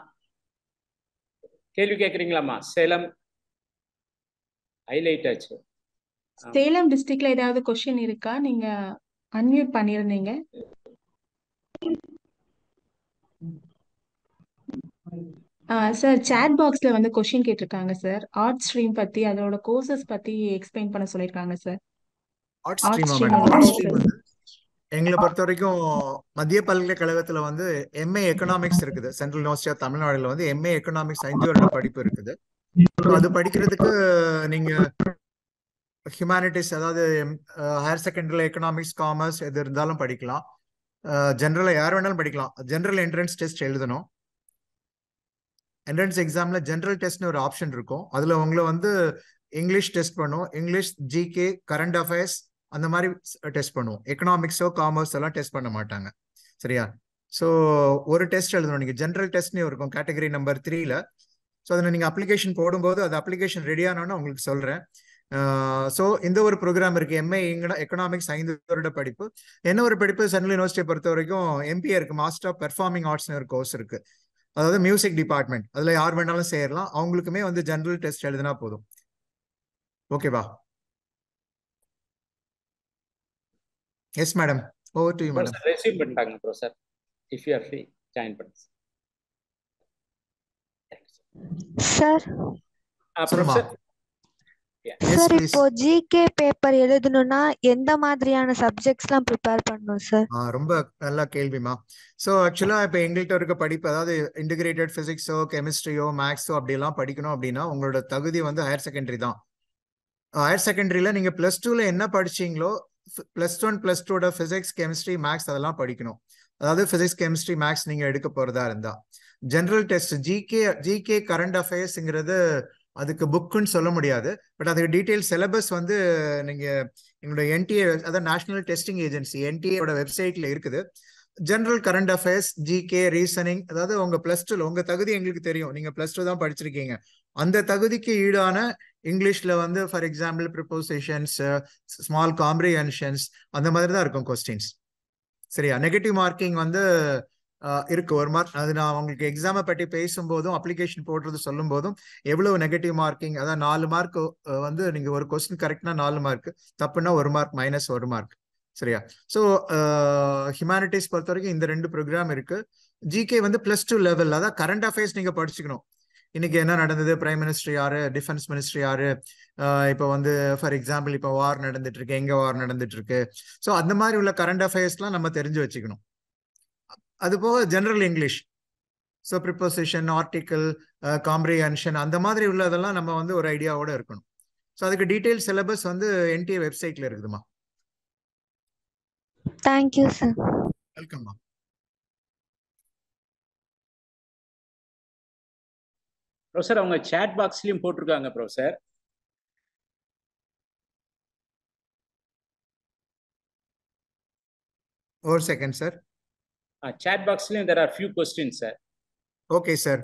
கேள்வி கேக்குறீங்களாமா சேலம் ஹைலைட் ஆச்சு சேலம் டிஸ்ட்ரிக்ட்ல ஏதாவது கொஸ்டின் இருக்கா நீங்க அன்மியூட் பண்ணிருந்தீங்க சார் சாட் பாக்ஸ்ல வந்து கொஸ்டின் கேட்டிருக்காங்க சார் ஆர்ட் ஸ்ட்ரீம் பத்தி அதோட கோர்சஸ் பத்தி எக்ஸ்பிளைன் பண்ண சொல்லிருக்காங்க சார் ஆர்ட் ஸ்ட்ரீமா மேடம் ஆர்ட் ஸ்ட்ரீம் வந்து எங்களை பொறுத்த வரைக்கும் மத்திய பல்கலைக்கழகத்துல வந்து எம்ஏ எக்கனாமிக்ஸ் இருக்குது சென்ட்ரல் யூனிவர்சிட்டி ஆஃப் தமிழ்நாடுல வந்து எம்ஏ எக்கனாமிக்ஸ் ஐந்து வருட படிப்பு இருக்குது அது படிக்கிறதுக்கு நீங்க ஹியூமானிட்டிஸ் அதாவது ஹையர் செகண்டரியில் எக்கனாமிக்ஸ் காமர்ஸ் எது இருந்தாலும் படிக்கலாம் ஜென்ரலாக யார் வேணாலும் படிக்கலாம் ஜென்ரல் என்ட்ரன்ஸ் டெஸ்ட் எழுதணும் என்ட்ரன்ஸ் எக்ஸாம்ல ஜென்ரல் டெஸ்ட்னு ஒரு ஆப்ஷன் இருக்கும் அதுல உங்களை வந்து இங்கிலீஷ் டெஸ்ட் பண்ணுவோம் இங்கிலீஷ் ஜிகே கரண்ட் அஃபேர்ஸ் அந்த மாதிரி டெஸ்ட் பண்ணுவோம் எக்கனாமிக்ஸோ காமர்ஸ் எல்லாம் டெஸ்ட் பண்ண மாட்டாங்க சரியா ஸோ ஒரு டெஸ்ட் எழுதணும் நீங்க ஜென்ரல் டெஸ்ட்னு இருக்கும் கேட்டகரி நம்பர் த்ரீல ஸோ அதில் நீங்கள் அப்ளிகேஷன் போடும்போது அது அப்ளிகேஷன் ரெடி ஆனோன்னு உங்களுக்கு சொல்கிறேன் ஸோ இந்த ஒரு ப்ரோக்ராம் இருக்கு எம்ஏ எக்கனாமிக்ஸ் ஐந்து வருட படிப்பு என்ன ஒரு படிப்பு சென்ட்ரல் யூனிவர்சிட்டியை பொறுத்த வரைக்கும் எம்பிஏ இருக்கு மாஸ்டர் ஆஃப் பெர்ஃபார்மிங் ஆர்ட்ஸ்னு ஒரு கோர்ஸ் இருக்கு அதாவது மியூசிக் டிபார்ட்மெண்ட் அதுல யார் வேணாலும் சேரலாம் அவங்களுக்குமே வந்து ஜென்ரல் டெஸ்ட் எழுதினா போதும் ஓகேவா yes madam over to you madam resume பண்ணிட்டாங்க bro sir if you are free join பண்ணுங்க சார் சொல்லுமா ப்ரொஃபசர் எஸ் சார் ப்ளீஸ் இப்போ ஜிகே பேப்பர் எழுதணும்னா எந்த மாதிரியான சப்ஜெக்ட்ஸ்லாம் ப்ரிப்பேர் பண்ணணும் சார் ஆ, ரொம்ப நல்ல கேள்விமா ஸோ ஆக்சுவலா இப்போ எங்கள்கிட்ட இருக்க படிப்பு அதாவது இன்டிகிரேட்டட் பிசிக்ஸோ கெமிஸ்ட்ரியோ மேக்ஸோ அப்படியெல்லாம் படிக்கணும் அப்படின்னா உங்களோட தகுதி வந்து ஹையர் செகண்டரி தான் ஹையர் செகண்டரியில நீங்க பிளஸ் டூல என்ன படிச்சீங்களோ பிளஸ் ஒன் பிளஸ் டூட பிசிக்ஸ் கெமிஸ்ட்ரி மேக்ஸ் அதெல்லாம் படிக்கணும் அதாவது பிசிக்ஸ் கெமிஸ்ட்ரி மேக்ஸ் நீங்க எடுக்க போறதா இருந்தா general test GK GK current அஃபேர்ஸ்ங்கிறது அதுக்கு புக்குன்னு சொல்ல முடியாது பட் அதுக்கு டீடைல் சிலபஸ் வந்து நீங்க எங்களோட என்டிஏ அதாவது நேஷனல் டெஸ்டிங் ஏஜென்சி என்டிஏட வெப்சைட்ல இருக்குது general current affairs GK reasoning அதாவது உங்க பிளஸ் டூல உங்க தகுதி எங்களுக்கு தெரியும் நீங்க பிளஸ் டூ தான் படிச்சிருக்கீங்க அந்த தகுதிக்கு ஈடான இங்கிலீஷ்ல வந்து for example prepositions small comprehensions அந்த மாதிரி தான் இருக்கும் கொஸ்டின்ஸ் சரியா நெகட்டிவ் மார்க்கிங் வந்து ஆஹ், இருக்கு ஒரு மார்க் அது நான் உங்களுக்கு எக்ஸாமை பற்றி பேசும்போதும் அப்ளிகேஷன் போடுறது சொல்லும் போதும் எவ்வளவு நெகட்டிவ் மார்க்கிங் அதான் நாலு மார்க் வந்து நீங்க ஒரு கொஸ்டின் கரெக்ட்னா நாலு மார்க் தப்புனா ஒரு மார்க் மைனஸ் ஒரு மார்க் சரியா ஸோ ஹியூமானிட்டிஸ் பொறுத்த வரைக்கும் இந்த ரெண்டு ப்ரோக்ராம் இருக்கு ஜிகே வந்து பிளஸ் டூ லெவல் அதான் கரண்ட் அஃபேர்ஸ் நீங்க படிச்சுக்கணும் இன்னைக்கு என்ன நடந்தது பிரைம் மினிஸ்டர் யாரு டிஃபென்ஸ் மினிஸ்டர் யாரு ஆஹ் இப்போ வந்து ஃபார் எக்ஸாம்பிள் இப்போ வார் நடந்துட்டு இருக்கு எங்க வார் நடந்துட்டு இருக்கு ஸோ அந்த மாதிரி உள்ள கரண்ட் அஃபேர்ஸ்லாம் நம்ம தெரிஞ்சு வச்சுக்கணும் அது போக general English so preposition article comprehension அந்த மாதிரி உள்ளதெல்லாம் நம்ம வந்து ஒரு ஐடியாவோட இருக்கணும் ஸோ அதுக்கு டீடைல் சிலபஸ் வந்து என்டிஏ வெப்சைட்ல இருக்குதுமா தேங்க்யூ சார் வெல்கம்மா ப்ரொஃபசர் அவங்க சேட் பாக்ஸ்லயும் போட்டிருக்காங்க ப்ரொஃபசர் ஒரு செகண்ட் சார் சேட் பாக்ஸ்லயும் there are few questions sir okay sir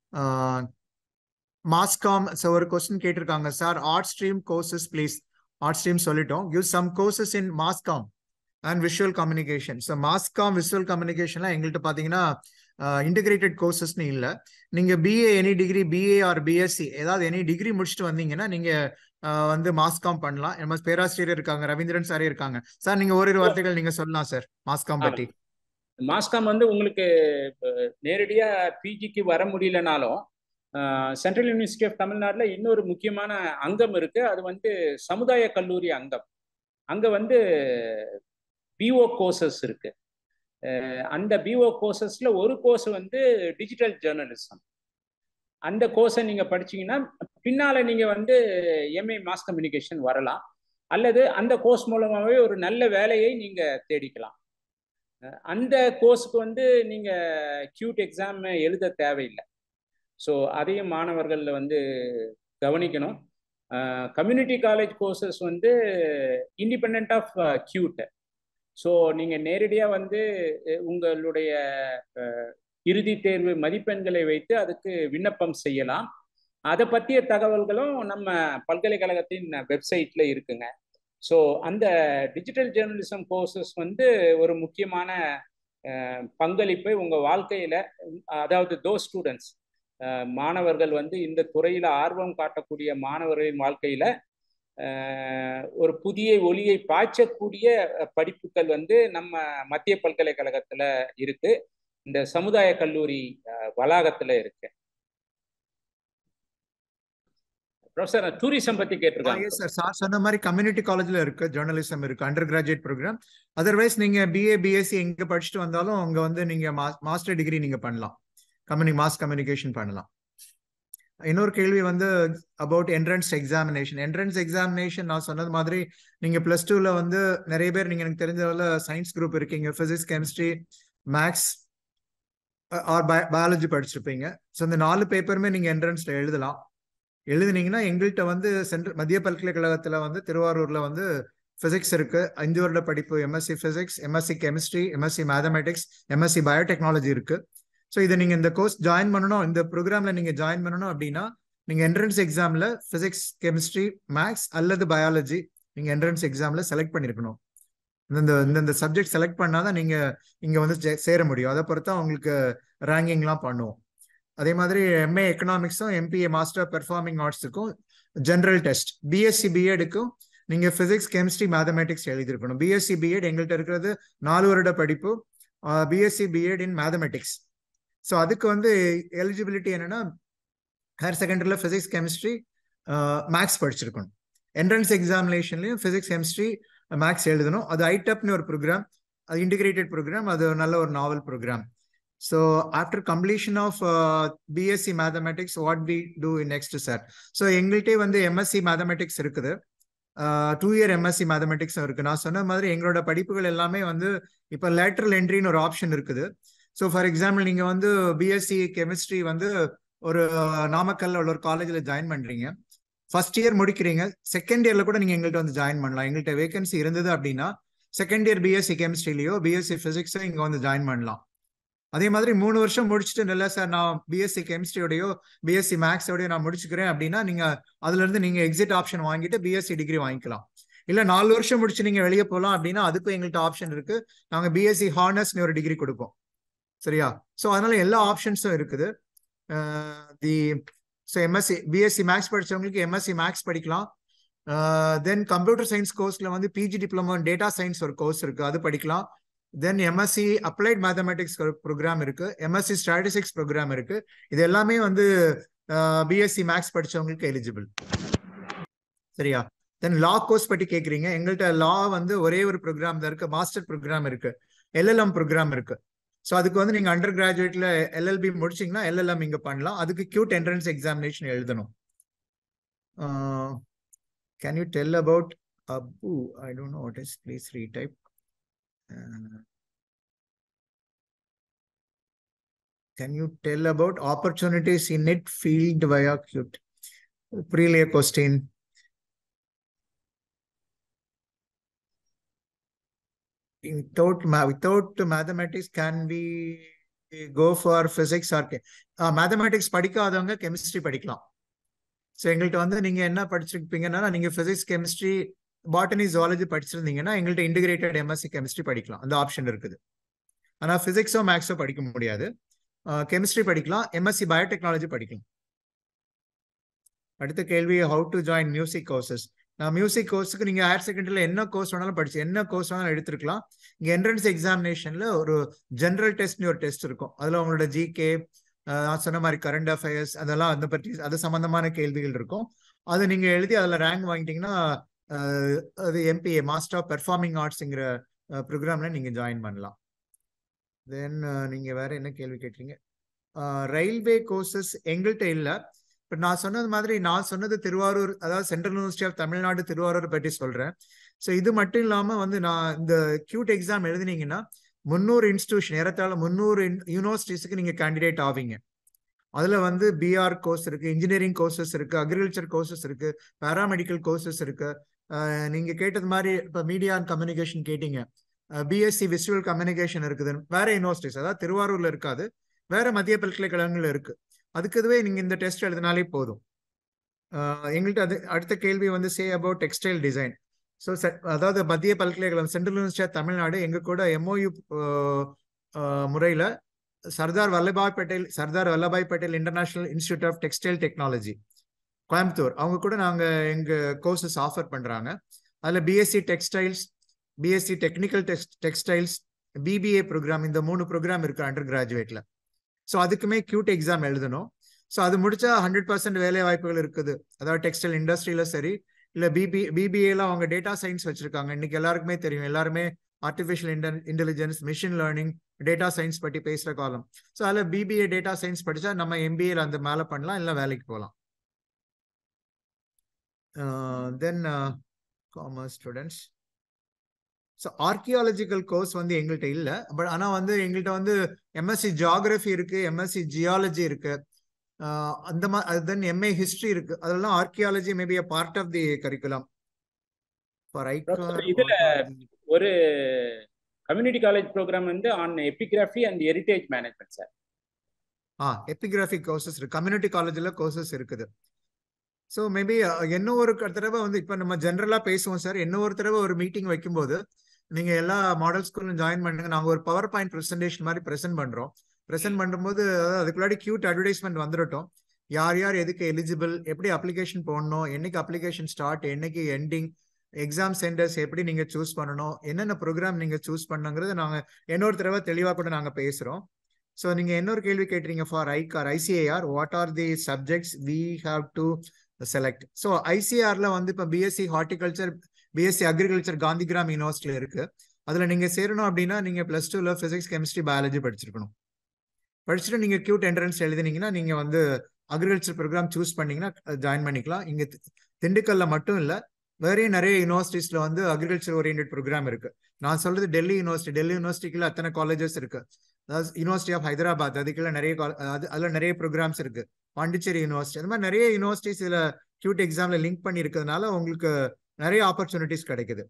mass comm sir ஒரு கொஸ்டின் கேட்டிருக்காங்க sir art stream courses please art stream சொல்லிட்டோம் you some courses in mass comm and visual communication so mass comm visual கம்யூனிகேஷன்லாம் எங்கள்கிட்ட பார்த்தீங்கன்னா integrated கோர்சஸ்னு இல்லை நீங்கள் BA any degree BA or BSc ஏதாவது எனி டிகிரி முடிச்சுட்டு வந்தீங்கன்னா நீங்கள் வந்து மாஸ்காம் பண்ணலாம் நம்ம பேராசிரியர் இருக்காங்க ரவீந்திரன் சாரே இருக்காங்க சார் நீங்கள் ஓரிரு வார்த்தைகள் நீங்கள் சொல்லலாம் சார் மாஸ்காம் பற்றி மாஸ்காம் வந்து உங்களுக்கு அஹ், நேரடியா பிஜிக்கு வர முடியலனாலும் சென்ட்ரல் யூனிவர்சிட்டி ஆஃப் தமிழ்நாடுல இன்னொரு முக்கியமான அங்கம் இருக்கு அது வந்து சமுதாய கல்லூரி அங்கம் அங்க வந்து பிஓ கோர்சஸ் இருக்கு அஹ், அந்த பிஓ கோர்சஸ்ல ஒரு கோர்ஸ் வந்து டிஜிட்டல் ஜேர்னலிசம் அந்த கோர்ஸை நீங்க படிச்சீங்கன்னா பின்னால நீங்க வந்து எம்ஏ மாஸ் கம்யூனிகேஷன் வரலாம் அல்லது அந்த கோர்ஸ் மூலமாவே ஒரு நல்ல வேலையை நீங்க தேடிக்கலாம் அஹ் அந்த கோர்ஸுக்கு வந்து நீங்க கியூட் எக்ஸாம் எழுத தேவையில்லை ஸோ அதையும் மாணவர்கள் வந்து கவனிக்கணும் கம்யூனிட்டி காலேஜ் கோர்சஸ் வந்து இண்டிபெண்ட் ஆஃப் கியூட் ஸோ நீங்கள் நேரடியாக வந்து அஹ், உங்களுடைய அஹ், இறுதி தேர்வு மதிப்பெண்களை வைத்து அதுக்கு விண்ணப்பம் செய்யலாம் அதை பற்றிய தகவல்களும் நம்ம பல்கலைக்கழகத்தின் வெப்சைட்ல இருக்குங்க ஸோ அந்த டிஜிட்டல் ஜேர்னலிசம் கோர்சஸ் வந்து ஒரு முக்கியமான அஹ், பங்களிப்பை உங்கள் வாழ்க்கையில் அதாவது தோ ஸ்டூடெண்ட்ஸ் மாணவர்கள் வந்து இந்த துறையில் ஆர்வம் காட்டக்கூடிய மாணவர்களின் வாழ்க்கையில் ஒரு புதிய ஒளியை பாய்ச்சக்கூடிய அஹ், படிப்புகள் வந்து நம்ம மத்திய பல்கலைக்கழகத்தில் இருக்கு இந்த சமுதாய கல்லூரி அஹ், வளாகத்துல இருக்கு ப்ரொஃபசர் டூரிசம் பத்தி கேட்டிருக்காங்க எஸ் சார் சார் சொன்ன மாதிரி கம்யூனிட்டி காலேஜ்ல இருக்கு ஜேர்னலிசம் இருக்கு அண்டர் கிராஜுவேட் ப்ரோக்ராம் அதர்வைஸ் நீங்க பிஏ பிஎஸ்சி எங்க படிச்சுட்டு வந்தாலும் அங்க வந்து நீங்க மாஸ்டர் டிகிரி நீங்க பண்ணலாம் கம்யூனி மாஸ் கம்யூனிகேஷன் பண்ணலாம் இன்னொரு கேள்வி வந்து about entrance examination entrance examination நான் சொன்னது மாதிரி நீங்க பிளஸ் டூல வந்து நிறைய பேர் நீங்க எனக்கு தெரிஞ்ச சயின்ஸ் குரூப் இருக்கீங்க physics chemistry maths or biology படிச்சிருப்பீங்க ஸோ இந்த நாலு பேப்பருமே நீங்கள் என்ட்ரன்ஸில் எழுதலாம் எழுதுனீங்கன்னா எங்கள்கிட்ட வந்து சென்ட்ரல் மத்திய பல்கலைக்கழகத்தில் வந்து திருவாரூரில் வந்து ஃபிசிக்ஸ் இருக்கு அஞ்சு வருட படிப்பு MSc physics MSc chemistry MSc mathematics MSc biotechnology இருக்கு ஸோ இதை நீங்கள் இந்த கோர்ஸ் ஜாயின் பண்ணணும் இந்த ப்ரோக்ராமில் நீங்கள் ஜாயின் பண்ணணும் அப்படின்னா நீங்கள் என்ட்ரன்ஸ் எக்ஸாமில் ஃபிசிக்ஸ் கெமிஸ்ட்ரி மேக்ஸ் அல்லது பயாலஜி நீங்கள் என்ட்ரன்ஸ் எக்ஸாமில் செலக்ட் பண்ணியிருக்கணும் இந்த இந்த சப்ஜெக்ட் செலக்ட் பண்ணாதான் நீங்கள் இங்கே வந்து சேர முடியும் அதை பொறுத்தா உங்களுக்கு ரேங்கிங்லாம் பண்ணுவோம் அதே மாதிரி எம்ஏ எக்கனாமிக்ஸும் எம்பிஏ மாஸ்டர் பெர்ஃபார்மிங் ஆர்ட்ஸுக்கும் ஜென்ரல் டெஸ்ட் பிஎஸ்சி பிஎடுக்கும் நீங்கள் ஃபிசிக்ஸ் கெமிஸ்ட்ரி மேத்தமெட்டிக்ஸ் எழுதியிருக்கணும் பிஎஸ்சி பிஎட் எங்கள்கிட்ட இருக்கிறது நாலு வருட படிப்பு BSc BEd in mathematics so அதுக்கு வந்து எலிஜிபிலிட்டி என்னன்னா ஹையர் செகண்டரியில் ஃபிசிக்ஸ் கெமிஸ்ட்ரி மேக்ஸ் படிச்சிருக்கணும் என்ட்ரன்ஸ் எக்ஸாமினேஷன்லையும் ஃபிசிக்ஸ் கெமிஸ்ட்ரி மேக்ஸ் எழுதணும் அது ஐடப்னு ஒரு ப்ரோக்ராம் அது இன்டிகிரேட்டட் ப்ரோக்ராம் அது நல்ல ஒரு novel program so after completion of BSc mathematics what we do next sir so எங்கள்கிட்டே வந்து எம்எஸ்சி மேத்தமெட்டிக்ஸ் இருக்குது டூ இயர் எம்எஸ்சி மேத்தமெட்டிக்ஸும் இருக்கு நான் சொன்ன மாதிரி எங்களோட படிப்புகள் எல்லாமே வந்து இப்போ லேட்ரல் என்ட்ரின்னு ஒரு ஆப்ஷன் இருக்குது ஸோ ஃபார் எக்ஸாம்பிள் நீங்கள் வந்து பிஎஸ்சி கெமிஸ்ட்ரி வந்து ஒரு நாமக்கல்ல உள்ள ஒரு காலேஜில் ஜாயின் பண்ணுறீங்க ஃபர்ஸ்ட் இயர் முடிக்கிறீங்க செகண்ட் இயர்ல கூட நீங்கள் எங்கள்கிட்ட வந்து ஜாயின் பண்ணலாம் எங்கள்கிட்ட வேகன்சி இருந்தது அப்படின்னா செகண்ட் இயர் பிஎஸ்சி கெமிஸ்ட்ரிலையோ பிஎஸ்சி ஃபிசிக்ஸோ இங்கே வந்து ஜாயின் பண்ணலாம் அதே மாதிரி மூணு வருஷம் முடிச்சுட்டு இல்லை சார் நான் பிஎஸ்சி கெமிஸ்ட்ரியோடயோ பிஎஸ்சி மேக்ஸோடய நான் முடிச்சுக்கிறேன் அப்படின்னா நீங்க அதுல இருந்து நீங்க எக்ஸிட் ஆப்ஷன் வாங்கிட்டு பிஎஸ்சி டிகிரி வாங்கிக்கலாம் இல்ல நாலு வருஷம் முடிச்சு நீங்க வெளியே போகலாம் அப்படின்னா அதுக்கும் எங்கள்கிட்ட ஆப்ஷன் இருக்கு நாங்க பிஎஸ்சி ஹார்னஸ்னு ஒரு டிகிரி கொடுப்போம் சரியா ஸோ அதனால எல்லா ஆப்ஷன்ஸும் இருக்குது the so MSc BSc maths படிச்சவங்களுக்கு எம்எஸ்சி மேக்ஸ் படிக்கலாம் தென் கம்ப்யூட்டர் சயின்ஸ் கோர்ஸ்ல வந்து பிஜி டிப்ளமோ டேட்டா சயின்ஸ் ஒரு கோர்ஸ் இருக்கு அது படிக்கலாம் then MSc applied mathematics program இருக்கு எம்எஸ்சி ஸ்டாட்டிஸ்டிக்ஸ் ப்ரோக்ராம் இருக்கு இது எல்லாமே வந்து பிஎஸ்சி மேக்ஸ் படிச்சவங்களுக்கு எலிஜிபிள் சரியா தென் லா கோர்ஸ் பற்றி கேட்குறீங்க எங்கள்கிட்ட லா வந்து ஒரே ஒரு ப்ரோக்ராம் தான் இருக்கு மாஸ்டர் ப்ரோக்ராம் இருக்கு எல்எல்எம் ப்ரோக்ராம் இருக்கு ஸோ அதுக்கு வந்து நீங்க அண்டர் கிராஜுவேட்ல எல்எல்பி முடிச்சீங்கன்னா எல்எல்எம் இங்க பண்ணலாம் அதுக்கு கியூட் என்ட்ரன்ஸ் எக்ஸாமினேஷன் எழுதணும் கேன் யூ டெல் அபவுட் அப்பு I don't know what is please retype Uh, can you tell about opportunities in it field via Qt? Previous question. Without, without mathematics, can we go for physics or uh, mathematics படிக்காதவங்க chemistry படிக்கலாம் so எங்கள்கிட்ட வந்து நீங்கள் என்ன படிச்சிருப்பீங்கன்னா நீங்கள் physics chemistry botany zoology படிச்சிருந்தீங்கன்னா எங்கள்கிட்ட இன்டிகிரேட்டட் எம்எஸ்சி கெமிஸ்ட்ரி படிக்கலாம் அந்த ஆப்ஷன் இருக்குது ஆனால் ஃபிசிக்ஸோ மேக்ஸோ படிக்க முடியாது கெமிஸ்ட்ரி படிக்கலாம் எம்எஸ்சி பயோடெக்னாலஜி படிக்கலாம் அடுத்த கேள்வி how to join music courses நான் மியூசிக் கோர்ஸுக்கு நீங்கள் ஹையர் செகண்டரியில் என்ன கோர்ஸ் வேணாலும் படிச்சு என்ன கோர்ஸ் வேணாலும் எடுத்துருக்கலாம் இங்கே என்ட்ரன்ஸ் எக்ஸாமினேஷனில் ஒரு ஜென்ரல் டெஸ்ட்னு ஒரு டெஸ்ட் இருக்கும் அதில் உங்களோட ஜிகே நான் சொன்ன மாதிரி கரண்ட் அஃபேர்ஸ் அதெல்லாம் அதை பற்றி அது சம்மந்தமான கேள்விகள் இருக்கும் அதை நீங்கள் எழுதி அதில் ரேங்க் வாங்கிட்டீங்கன்னா அது எம்பிஏ மாஸ்டர் ஆஃப் பெர்ஃபார்மிங் ஆர்ட்ஸுங்கிற ப்ரோக்ராமில் நீங்கள் ஜாயின் பண்ணலாம் தென் நீங்கள் வேற என்ன கேள்வி கேட்டீங்க ரயில்வே கோர்சஸ் எங்கள்கிட்ட இல்லை இப்போ நான் சொன்னது மாதிரி நான் சொன்னது திருவாரூர் அதாவது central university of Tamil Nadu Thiruvarur பற்றி சொல்கிறேன் ஸோ இது மட்டும் இல்லாமல் வந்து நான் இந்த கியூட் எக்ஸாம் எழுதினீங்கன்னா முந்நூறு இன்ஸ்டியூஷன் ஏறத்தாழ முந்நூறு யூனிவர்சிட்டிஸுக்கு நீங்கள் கேண்டிடேட் ஆவீங்க அதில் வந்து பிஆர் கோர்ஸ் இருக்குது இன்ஜினியரிங் கோர்சஸ் இருக்குது அக்ரிகல்ச்சர் கோர்சஸ் இருக்குது பேராமெடிக்கல் கோர்சஸ் இருக்குது நீங்கள் கேட்டது மாதிரி இப்போ மீடியா அண்ட் கம்யூனிகேஷன் கேட்டீங்க பிஎஸ்சி விசுவல் கம்யூனிகேஷன் இருக்குது வேற யூனிவர்சிட்டிஸ் அதாவது திருவாரூர்ல இருக்காது வேற மத்திய பல்கலைக்கழகங்கள் இருக்கு அதுக்கு இதுவே நீங்க இந்த டெஸ்ட் எழுதினாலே போதும் எங்கள்கிட்ட அது அடுத்த கேள்வி வந்து say about textile design so அதாவது மத்திய பல்கலைக்கழகம் சென்ட்ரல் யூனிவர்சிட்டி ஆஃப் தமிழ்நாடு எங்க கூட எம்ஓயு முறையில் Sardar Vallabhbhai Patel Sardar Vallabhbhai Patel international institute of textile technology Coimbatore அவங்க கூட நாங்கள் எங்கள் கோர்சஸ் ஆஃபர் பண்ணுறாங்க அதில் BSc textiles BSc technical text textiles BBA program இந்த மூணு ப்ரோக்ராம் இருக்கு அண்டர் கிராஜுவேட்ல ஸோ அதுக்குமே கியூட் எக்ஸாம் எழுதணும் ஸோ அது முடிச்சா ஹண்ட்ரட் பர்சன்ட் வேலை வாய்ப்புகள் இருக்குது அதாவது டெக்ஸ்டைல் இண்டஸ்ட்ரியில சரி இல்லை பிபி பிபிஏல அவங்க டேட்டா சயின்ஸ் வச்சிருக்காங்க இன்னைக்கு எல்லாருக்குமே தெரியும் எல்லாருமே artificial intel intelligence machine learning data science பற்றி பேசுகிற காலம் ஸோ அதில் பிபிஏ டேட்டா சயின்ஸ் படித்தா நம்ம எம்பிஏல அந்த மேலே பண்ணலாம் இல்லை வேலைக்கு போகலாம் then commerce students so archaeological course வந்து எங்கள்கிட்ட இல்லை பட் ஆனால் வந்து எங்கள்கிட்ட வந்து எம்எஸ்சி ஜியாகிரஃபி இருக்கு எம்எஸ்சி ஜியாலஜி இருக்கு ஆஹ் அந்த மாதிரி தென் எம்ஏ ஹிஸ்ட்ரி இருக்கு அதெல்லாம் archaeology maybe a part of the curriculum for ICAR இதுல ஒரு கம்யூனிட்டி காலேஜ் ப்ரோக்ராம் வந்து on epigraphy and heritage management sir ஆ எபிகிராஃபிக் கோர்சஸ் இருக்கு கம்யூனிட்டி காலேஜில் கோர்சஸ் இருக்குது ஸோ மேபி என்ன ஒரு தடவை வந்து இப்போ நம்ம ஜென்ரலாக பேசுவோம் சார் என்ன ஒரு தடவை ஒரு மீட்டிங் வைக்கும்போது நீங்கள் எல்லா மாடல் ஸ்கூலும் ஜாயின் பண்ணுங்க நாங்கள் ஒரு பவர் பாயிண்ட் ப்ரெசன்டேஷன் மாதிரி ப்ரெசென்ட் பண்ணுறோம் ப்ரெசென்ட் பண்ணும்போது அதுக்குள்ளாடி கியூட் அட்வர்டைஸ்மெண்ட் வந்துடட்டும் யார் யார் எதுக்கு எலிஜிபிள் எப்படி அப்ளிகேஷன் போடணும் என்னைக்கு அப்ளிகேஷன் ஸ்டார்ட் என்னைக்கு எண்டிங் எக்ஸாம் சென்டர்ஸ் எப்படி நீங்கள் சூஸ் பண்ணணும் என்னென்ன ப்ரோக்ராம் நீங்கள் சூஸ் பண்ணுங்கிறது நாங்கள் இன்னொரு தடவை தெளிவாக கூட நாங்கள் பேசுகிறோம் ஸோ நீங்கள் இன்னொரு கேள்வி கேட்டீங்க for ICAR ICAR what are the subjects we have to select so ஐசிஆர்ல வந்து இப்போ BSc horticulture BSc agriculture Gandhigram யூனிவர்சிட்டியில் இருக்கு அதில் நீங்கள் சேரணும் அப்படின்னா நீங்கள் ப்ளஸ் டூவில் ஃபிசிக்ஸ் கெமிஸ்ட்ரி பயாலஜி படிச்சிருக்கணும் படிச்சுட்டு நீங்கள் கியூட் என்ட்ரன்ஸ் எழுதினீங்கன்னா நீங்கள் வந்து அக்ரிகல்ச்சர் ப்ரோக்ராம் சூஸ் பண்ணீங்கன்னா ஜாயின் பண்ணிக்கலாம் இங்கே திண்டுக்கல்ல மட்டும் இல்லை வேறையும் நிறைய யூனிவர்சிட்டிஸ்ல வந்து அக்ரிகல்ச்சர் ஓரியன்ட் ப்ரோக்ராம் இருக்கு நான் சொல்றது டெல்லி யூனிவர்சிட்டி டெல்லி யூனிவர்சிட்டிக்குள்ள அத்தனை காலேஜஸ் இருக்கு அதாவது யூனிவர்சிட்டி ஆஃப் ஹைதராபாத் அதுக்குள்ள நிறைய அது அதில் நிறைய ப்ரோக்ராம்ஸ் இருக்கு பாண்டிச்சேரி யூனிவர்சிட்டி அந்த மாதிரி நிறைய யூனிவர்சிட்டிஸ் இதில் கியூட் எக்ஸாம்ல லிங்க் பண்ணி இருக்கிறதுனால உங்களுக்கு நிறைய ஆப்பர்ச்சுனிட்டிஸ் கிடைக்குது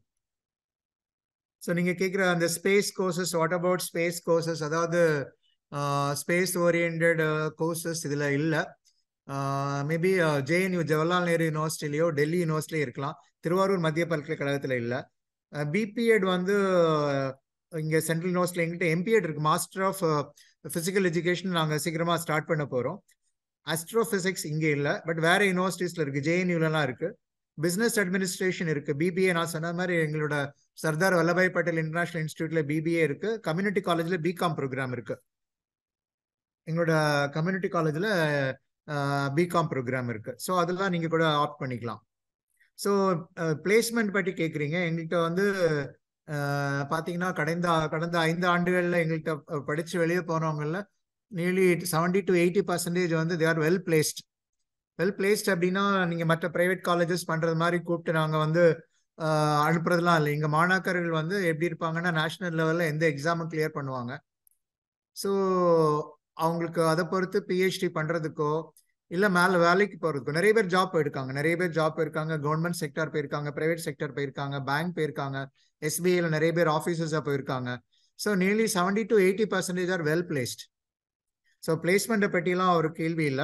ஸோ நீங்கள் கேட்குற அந்த space courses what about space courses அதாவது ஸ்பேஸ் ஓரியன்ட் கோர்சஸ் இதில் இல்லை மேபி ஜேஎன்யூ ஜவஹர்லால் நேரு யூனிவர்சிட்டிலையோ டெல்லி யூனிவர்சிட்டிலையோ இருக்கலாம் திருவாரூர் மத்திய பல்கலைக்கழகத்தில் இல்லை பிபிஎட் வந்து இங்கே சென்ட்ரல் யூனிவர்சிட்டியில் எங்கிட்ட எம்பிஎட் இருக்கு மாஸ்டர் ஆஃப் ஃபிசிக்கல் எஜுகேஷன் நாங்கள் சீக்கிரமாக ஸ்டார்ட் பண்ண போகிறோம் அஸ்ட்ரோபிசிக்ஸ் இங்கே இல்லை பட் வேற யூனிவர்சிட்டிஸ்ல இருக்கு ஜேஎன்யூலாம் இருக்கு பிசினஸ் அட்மினிஸ்ட்ரேஷன் இருக்கு பிபிஏ நான் சொன்ன மாதிரி எங்களோட சர்தார் வல்லபாய் பட்டேல் இன்டர்நேஷனல் இன்ஸ்டியூட்ல பிபிஏ இருக்கு கம்யூனிட்டி காலேஜ்ல பிகாம் ப்ரோக்ராம் இருக்கு எங்களோட கம்யூனிட்டி காலேஜ்ல பிகாம் ப்ரோக்ராம் இருக்கு ஸோ அதெல்லாம் நீங்க கூட ஆப்ட் பண்ணிக்கலாம் ஸோ பிளேஸ்மெண்ட் பற்றி கேட்குறீங்க எங்கள்கிட்ட வந்து பார்த்தீங்கன்னா கடந்த கடந்த ஐந்து ஆண்டுகளில் எங்கள்கிட்ட படித்து வெளியே போனவங்கள nearly seventy to eighty percentage வந்து they are well placed well placed அப்படின்னா நீங்கள் மற்ற ப்ரைவேட் காலேஜஸ் பண்ணுறது மாதிரி கூப்பிட்டு நாங்கள் வந்து அனுப்புறதுலாம் இல்லை இங்கே மாணாக்கர்கள் வந்து எப்படி இருப்பாங்கன்னா நேஷனல் லெவலில் எந்த எக்ஸாமும் கிளியர் பண்ணுவாங்க ஸோ அவங்களுக்கு அதை பொறுத்து பிஹெச்டி பண்ணுறதுக்கோ இல்லை மேலே வேலைக்கு போகிறதுக்கோ நிறைய பேர் ஜாப் போயிருக்காங்க நிறைய பேர் ஜாப் போயிருக்காங்க கவர்மெண்ட் செக்டர் போயிருக்காங்க ப்ரைவேட் செக்டர் போயிருக்காங்க பேங்க் போயிருக்காங்க எஸ்பிஐல நிறைய பேர் ஆஃபீஸர்ஸாக போயிருக்காங்க so nearly seventy to eighty percentage are well placed so பிளேஸ்மெண்ட்டை பற்றிலாம் ஒரு கேள்வி இல்லை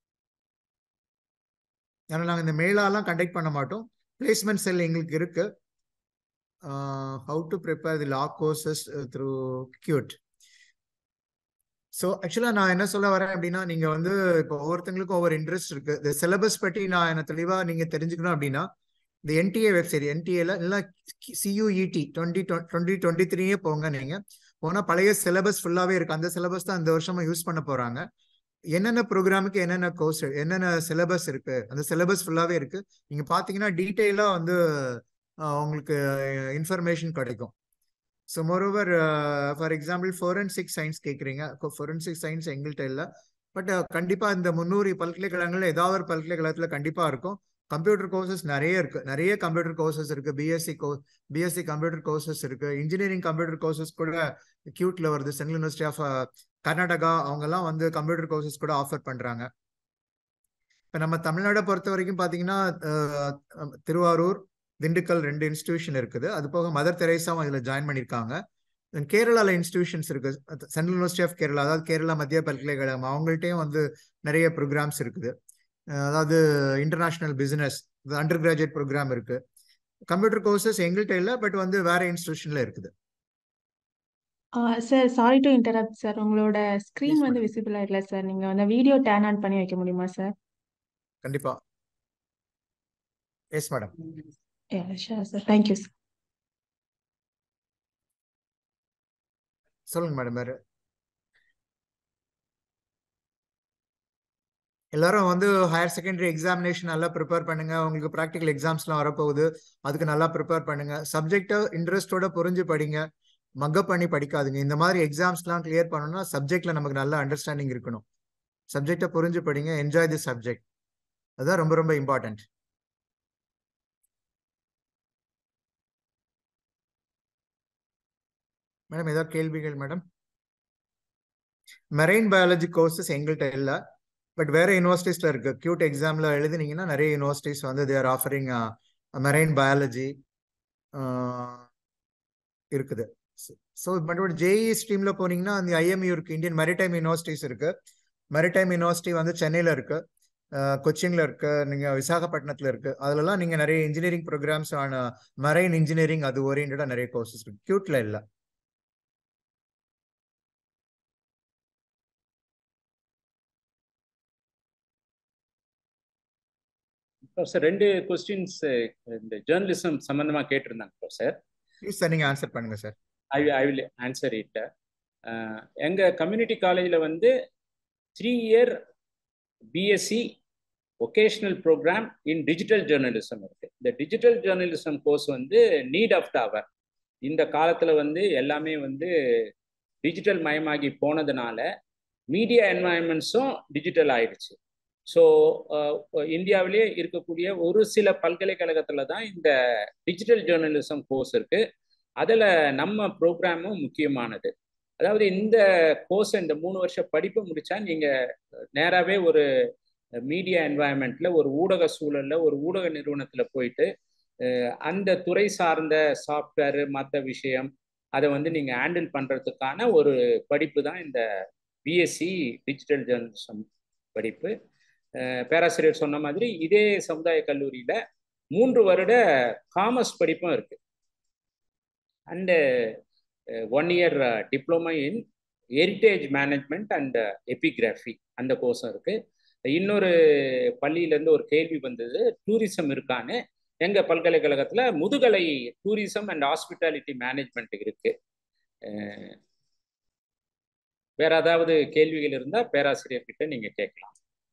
ஏன்னா நாங்கள் இந்த மேலாலாம் கண்டக்ட் பண்ண மாட்டோம் பிளேஸ்மெண்ட் செல் எங்களுக்கு இருக்கு how to prepare the law courses through CUET so ஆக்சுவலாக நான் என்ன சொல்ல வரேன் அப்படின்னா நீங்கள் வந்து இப்போ ஒவ்வொருத்தங்களுக்கும் ஒவ்வொரு இன்ட்ரெஸ்ட் இருக்கு இந்த சிலபஸ் பற்றி நான் என்ன தெளிவாக நீங்கள் தெரிஞ்சுக்கணும் அப்படின்னா இந்த என்டிஏ வெப்சைட் என்டிஏல இல்லை சியூஇடி டுவெண்ட்டி டுவெண்ட்டி டுவெண்ட்டி த்ரீயே போங்க நீங்கள் போனால் பழைய சிலபஸ் ஃபுல்லாகவே இருக்கு அந்த சிலபஸ் தான் இந்த வருஷமா யூஸ் பண்ண போகிறாங்க என்னென்ன ப்ரோக்ராமுக்கு என்னென்ன கோர்ஸ் என்னென்ன சிலபஸ் இருக்கு அந்த சிலபஸ் ஃபுல்லாகவே இருக்கு நீங்கள் பார்த்தீங்கன்னா டீட்டெயிலாக வந்து உங்களுக்கு இன்ஃபர்மேஷன் கிடைக்கும் so moreover for example forensic science கேட்குறீங்க ஃபோரன்சிக் சயின்ஸ் எங்கள்கிட்ட இல்லை பட் கண்டிப்பாக இந்த முன்னூறு பல்கலைக்கழகங்கள் ஏதாவது ஒரு பல்கலைக்கழகத்தில் கண்டிப்பாக இருக்கும் கம்ப்யூட்டர் கோர்சஸ் நிறைய இருக்கு நிறைய கம்ப்யூட்டர் கோர்சஸ் இருக்கு BSc co BSc computer courses இருக்கு இன்ஜினியரிங் கம்ப்யூட்டர் கோர்சஸ் கூட கியூட்ல வருது சென்ட்ரல் யூனிவர்சிட்டி ஆஃப் கர்நாடகா அவங்கெல்லாம் வந்து கம்ப்யூட்டர் கோர்சஸ் கூட ஆஃபர் பண்றாங்க இப்போ நம்ம தமிழ்நாடை பொறுத்த வரைக்கும் பார்த்தீங்கன்னா திருவாரூர் திண்டுக்கல் ரெண்டு இன்ஸ்டிடியூஷன் இருக்குது அது போக மதர் தெரேசாவும் இதில் ஜாயின் பண்ணியிருக்காங்க கேரளாவில் இன்ஸ்டிடியூஷன்ஸ் இருக்கு சென்ட்ரல் யூனிவர்சிட்டி ஆஃப் கேரளா அதாவது கேரளா மத்திய பல்கலைக்கழகம் அவங்கள்ட்டையும் வந்து நிறைய ப்ரோக்ராம்ஸ் இருக்குது அதாவது international business under graduate program இருக்கு கம்ப்யூட்டர் கோர்சஸ் எங்கள்கிட்ட இல்லை பட் வந்து வேற இன்ஸ்டிடியூஷன்ல இருக்குது sir sorry to interrupt sir உங்களோட ஸ்க்ரீன் வந்து விசிபிளா இல்லை சார் நீங்க வந்து வீடியோ டேன் ஆன் பண்ணி வைக்க முடியுமா சார் கண்டிப்பா yes madam sure sir thank you sir சொல்லுங்க மேடம் வேறு எல்லாரும் வந்து ஹையர் செகண்டரி எக்ஸாமினேஷன் நல்லா ப்ரிப்பேர் பண்ணுங்க உங்களுக்கு ப்ராக்டிக்கல் எக்ஸாம்ஸ்லாம் வரப்போகுது அதுக்கு நல்லா ப்ரிப்பேர் பண்ணுங்க சப்ஜெக்டை இன்ட்ரெஸ்டோட புரிஞ்சு படிங்க மக்கப் பண்ணி படிக்காதுங்க இந்த மாதிரி எக்ஸாம்ஸ்லாம் கிளியர் பண்ணணும்னா சப்ஜெக்ட்ல நமக்கு நல்ல அண்டர்ஸ்டாண்டிங் இருக்கணும் சப்ஜெக்டை புரிஞ்சு படிங்க என்ஜாய் தி சப்ஜெக்ட் அதுதான் ரொம்ப ரொம்ப இம்பார்ட்டன்ட் மேடம் ஏதாவது கேள்விகள் மேடம் மெரைன் பயாலஜி கோர்சஸ் எங்கள்கிட்ட இல்லை பட் வேற யூனிவர்சிட்டிஸ்ல இருக்கு கியூட் எக்ஸாம்ல எழுதுனீங்கன்னா நிறைய யூனிவர்சிட்டிஸ் வந்து தேர் ஆஃபரிங் மெரைன் பயாலஜி இருக்குது ஸோ மற்றபடி ஜேஇ ஸ்ட்ரீம்ல போனீங்கன்னா அந்த ஐஎம்யூ இருக்கு இந்தியன் மெரிடைம் யூனிவர்சிட்டிஸ் இருக்கு மெரிடைம் யூனிவர்சிட்டி வந்து சென்னையில இருக்கு கொச்சின்ல இருக்கு நீங்க விசாகப்பட்டினத்துல இருக்கு அதுலலாம் நீங்க நிறைய இன்ஜினியரிங் ப்ரோக்ராம்ஸ் ஆன மரைன் இன்ஜினியரிங் அது ஓரியன்டா நிறைய கோர்சஸ் இருக்கு கியூட்ல இல்லை சார் ரெண்டு கொஸ்டின்ஸ் இந்த ஜேர்னலிசம் சம்பந்தமா கேட்டிருந்தாங்க சார் ப்ளீஸ் சார் நீங்க ஆன்சர் பண்ணுங்க sir I I will answer it எங்க கம்யூனிட்டி காலேஜில் வந்து three year BSc vocational program in digital journalism இருக்கு இந்த டிஜிட்டல் ஜேர்னலிசம் கோர்ஸ் வந்து நீட் ஆஃப் த அவர் இந்த காலத்தில் வந்து எல்லாமே வந்து டிஜிட்டல் மயமாகி போனதுனால மீடியா என்வாயன்மெண்ட்ஸும் டிஜிட்டல் ஆயிடுச்சு ஸோ இந்தியாவிலே இருக்கக்கூடிய ஒரு சில பல்கலைக்கழகத்தில் தான் இந்த டிஜிட்டல் ஜேர்னலிசம் கோர்ஸ் இருக்கு அதில் நம்ம ப்ரோக்ராமும் முக்கியமானது அதாவது இந்த கோர்ஸ் இந்த மூணு வருஷ படிப்பை முடிச்சா நீங்கள் நேராகவே ஒரு மீடியா என்வாயன்மெண்ட்ல ஒரு ஊடக சூழல்ல ஒரு ஊடக நிறுவனத்தில் போயிட்டு அந்த துறை சார்ந்த சாஃப்ட்வேரு மற்ற விஷயம் அதை வந்து நீங்கள் ஹேண்டில் பண்ணுறதுக்கான ஒரு படிப்பு தான் இந்த பிஎஸ்சி டிஜிட்டல் ஜேர்னலிசம் படிப்பு பேராசிரியர் சொன்ன மாதிரி இதே சமுதாய கல்லூரியில் மூன்று வருட காமர்ஸ் படிப்பும் இருக்கு and one year diploma in heritage management and epigraphy அந்த கோர்ஸும் இருக்கு இன்னொரு பள்ளியிலேருந்து ஒரு கேள்வி வந்தது டூரிசம் இருக்கான்னு எங்கள் பல்கலைக்கழகத்தில் முதுகலை டூரிசம் அண்ட் ஹாஸ்பிட்டாலிட்டி மேனேஜ்மெண்ட் இருக்கு வேற ஏதாவது கேள்விகள் இருந்தால் பேராசிரியர்கிட்ட நீங்கள் கேட்கலாம்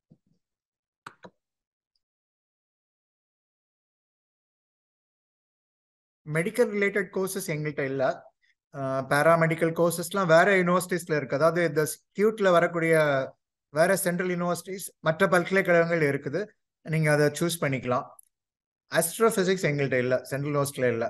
மெடிக்கல் ரிலேட்டட் கோர்சஸ் எங்கள்கிட்ட இல்லை பேராமெடிக்கல் கோர்சஸ்லாம் வேற யூனிவர்சிட்டிஸ்ல இருக்கு அதாவது இந்த கியூட்ல வரக்கூடிய வேற சென்ட்ரல் யூனிவர்சிட்டிஸ் மற்ற பல்கலைக்கழகங்கள் இருக்குது நீங்க அதை சூஸ் பண்ணிக்கலாம் அஸ்ட்ரோபிசிக்ஸ் எங்கள்கிட்ட இல்லை சென்ட்ரல் யூனிவர்சிட்டியில இல்லை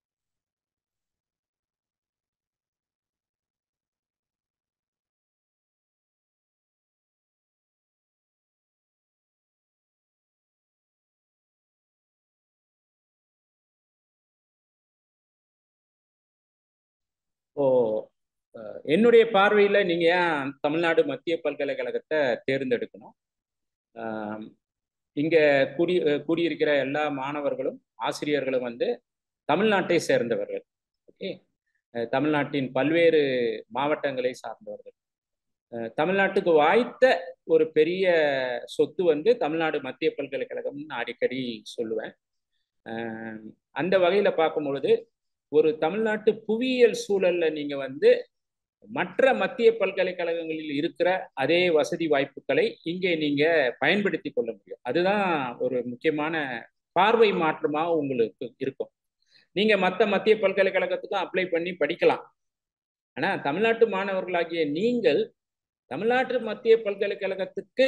ஓ என்னுடைய பார்வையில் நீங்கள் ஏன் தமிழ்நாடு மத்திய பல்கலைக்கழகத்தை தேர்ந்தெடுக்கணும் இங்கே கூடி கூடியிருக்கிற எல்லா மாணவர்களும் ஆசிரியர்களும் வந்து தமிழ்நாட்டை சேர்ந்தவர்கள் ஓகே தமிழ்நாட்டின் பல்வேறு மாவட்டங்களை சார்ந்தவர்கள் தமிழ்நாட்டுக்கு வாய்த்த ஒரு பெரிய சொத்து வந்து தமிழ்நாடு மத்திய பல்கலைக்கழகம்னு அடிக்கடி சொல்லுவேன் அந்த வகையில் பார்க்கும் பொழுது ஒரு தமிழ்நாட்டு புவியியல் சூழல்ல நீங்க வந்து மற்ற மத்திய பல்கலைக்கழகங்களில் இருக்கிற அதே வசதி வாய்ப்புகளை இங்கே நீங்க பயன்படுத்தி கொள்ள முடியும் அதுதான் ஒரு முக்கியமான பார்வை மாற்றமாக உங்களுக்கு இருக்கும் நீங்க மற்ற மத்திய பல்கலைக்கழகத்துக்கும் அப்ளை பண்ணி படிக்கலாம் ஆனா தமிழ்நாட்டு மாணவர்களாகிய நீங்கள் தமிழ்நாட்டு மத்திய பல்கலைக்கழகத்துக்கு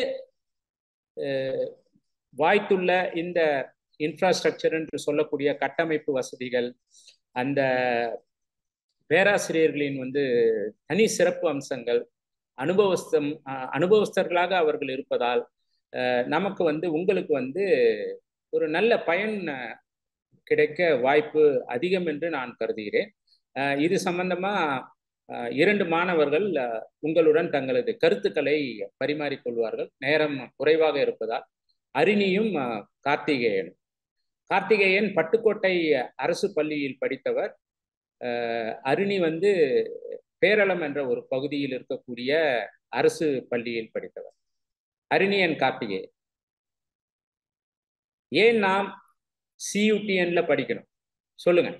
வாய்த்துள்ள இந்த இன்ஃப்ராஸ்ட்ரக்சர் என்று சொல்லக்கூடிய கட்டமைப்பு வசதிகள் அந்த பேராசிரியர்களின் வந்து தனி சிறப்பு அம்சங்கள் அனுபவஸ்தம் அனுபவஸ்தர்களாக அவர்கள் இருப்பதால் நமக்கு வந்து உங்களுக்கு வந்து ஒரு நல்ல பயன் கிடைக்க வாய்ப்பு அதிகம் என்று நான் கருதுகிறேன் இது சம்பந்தமா இரண்டு மாணவர்கள் உங்களுடன் தங்களது கருத்துக்களை பரிமாறிக்கொள்வார்கள் நேரம் குறைவாக இருப்பதால் அரிணியும் கார்த்திகேயனும் கார்த்திகேயன் பட்டுக்கோட்டை அரசு பள்ளியில் படித்தவர் அருணி வந்து பேரளம் என்ற ஒரு பகுதியில் இருக்கக்கூடிய அரசு பள்ளியில் படித்தவர் அருணியன் கார்த்திகேயன் ஏன் நாம் சியூடிஎன்ல படிக்கணும் சொல்லுங்க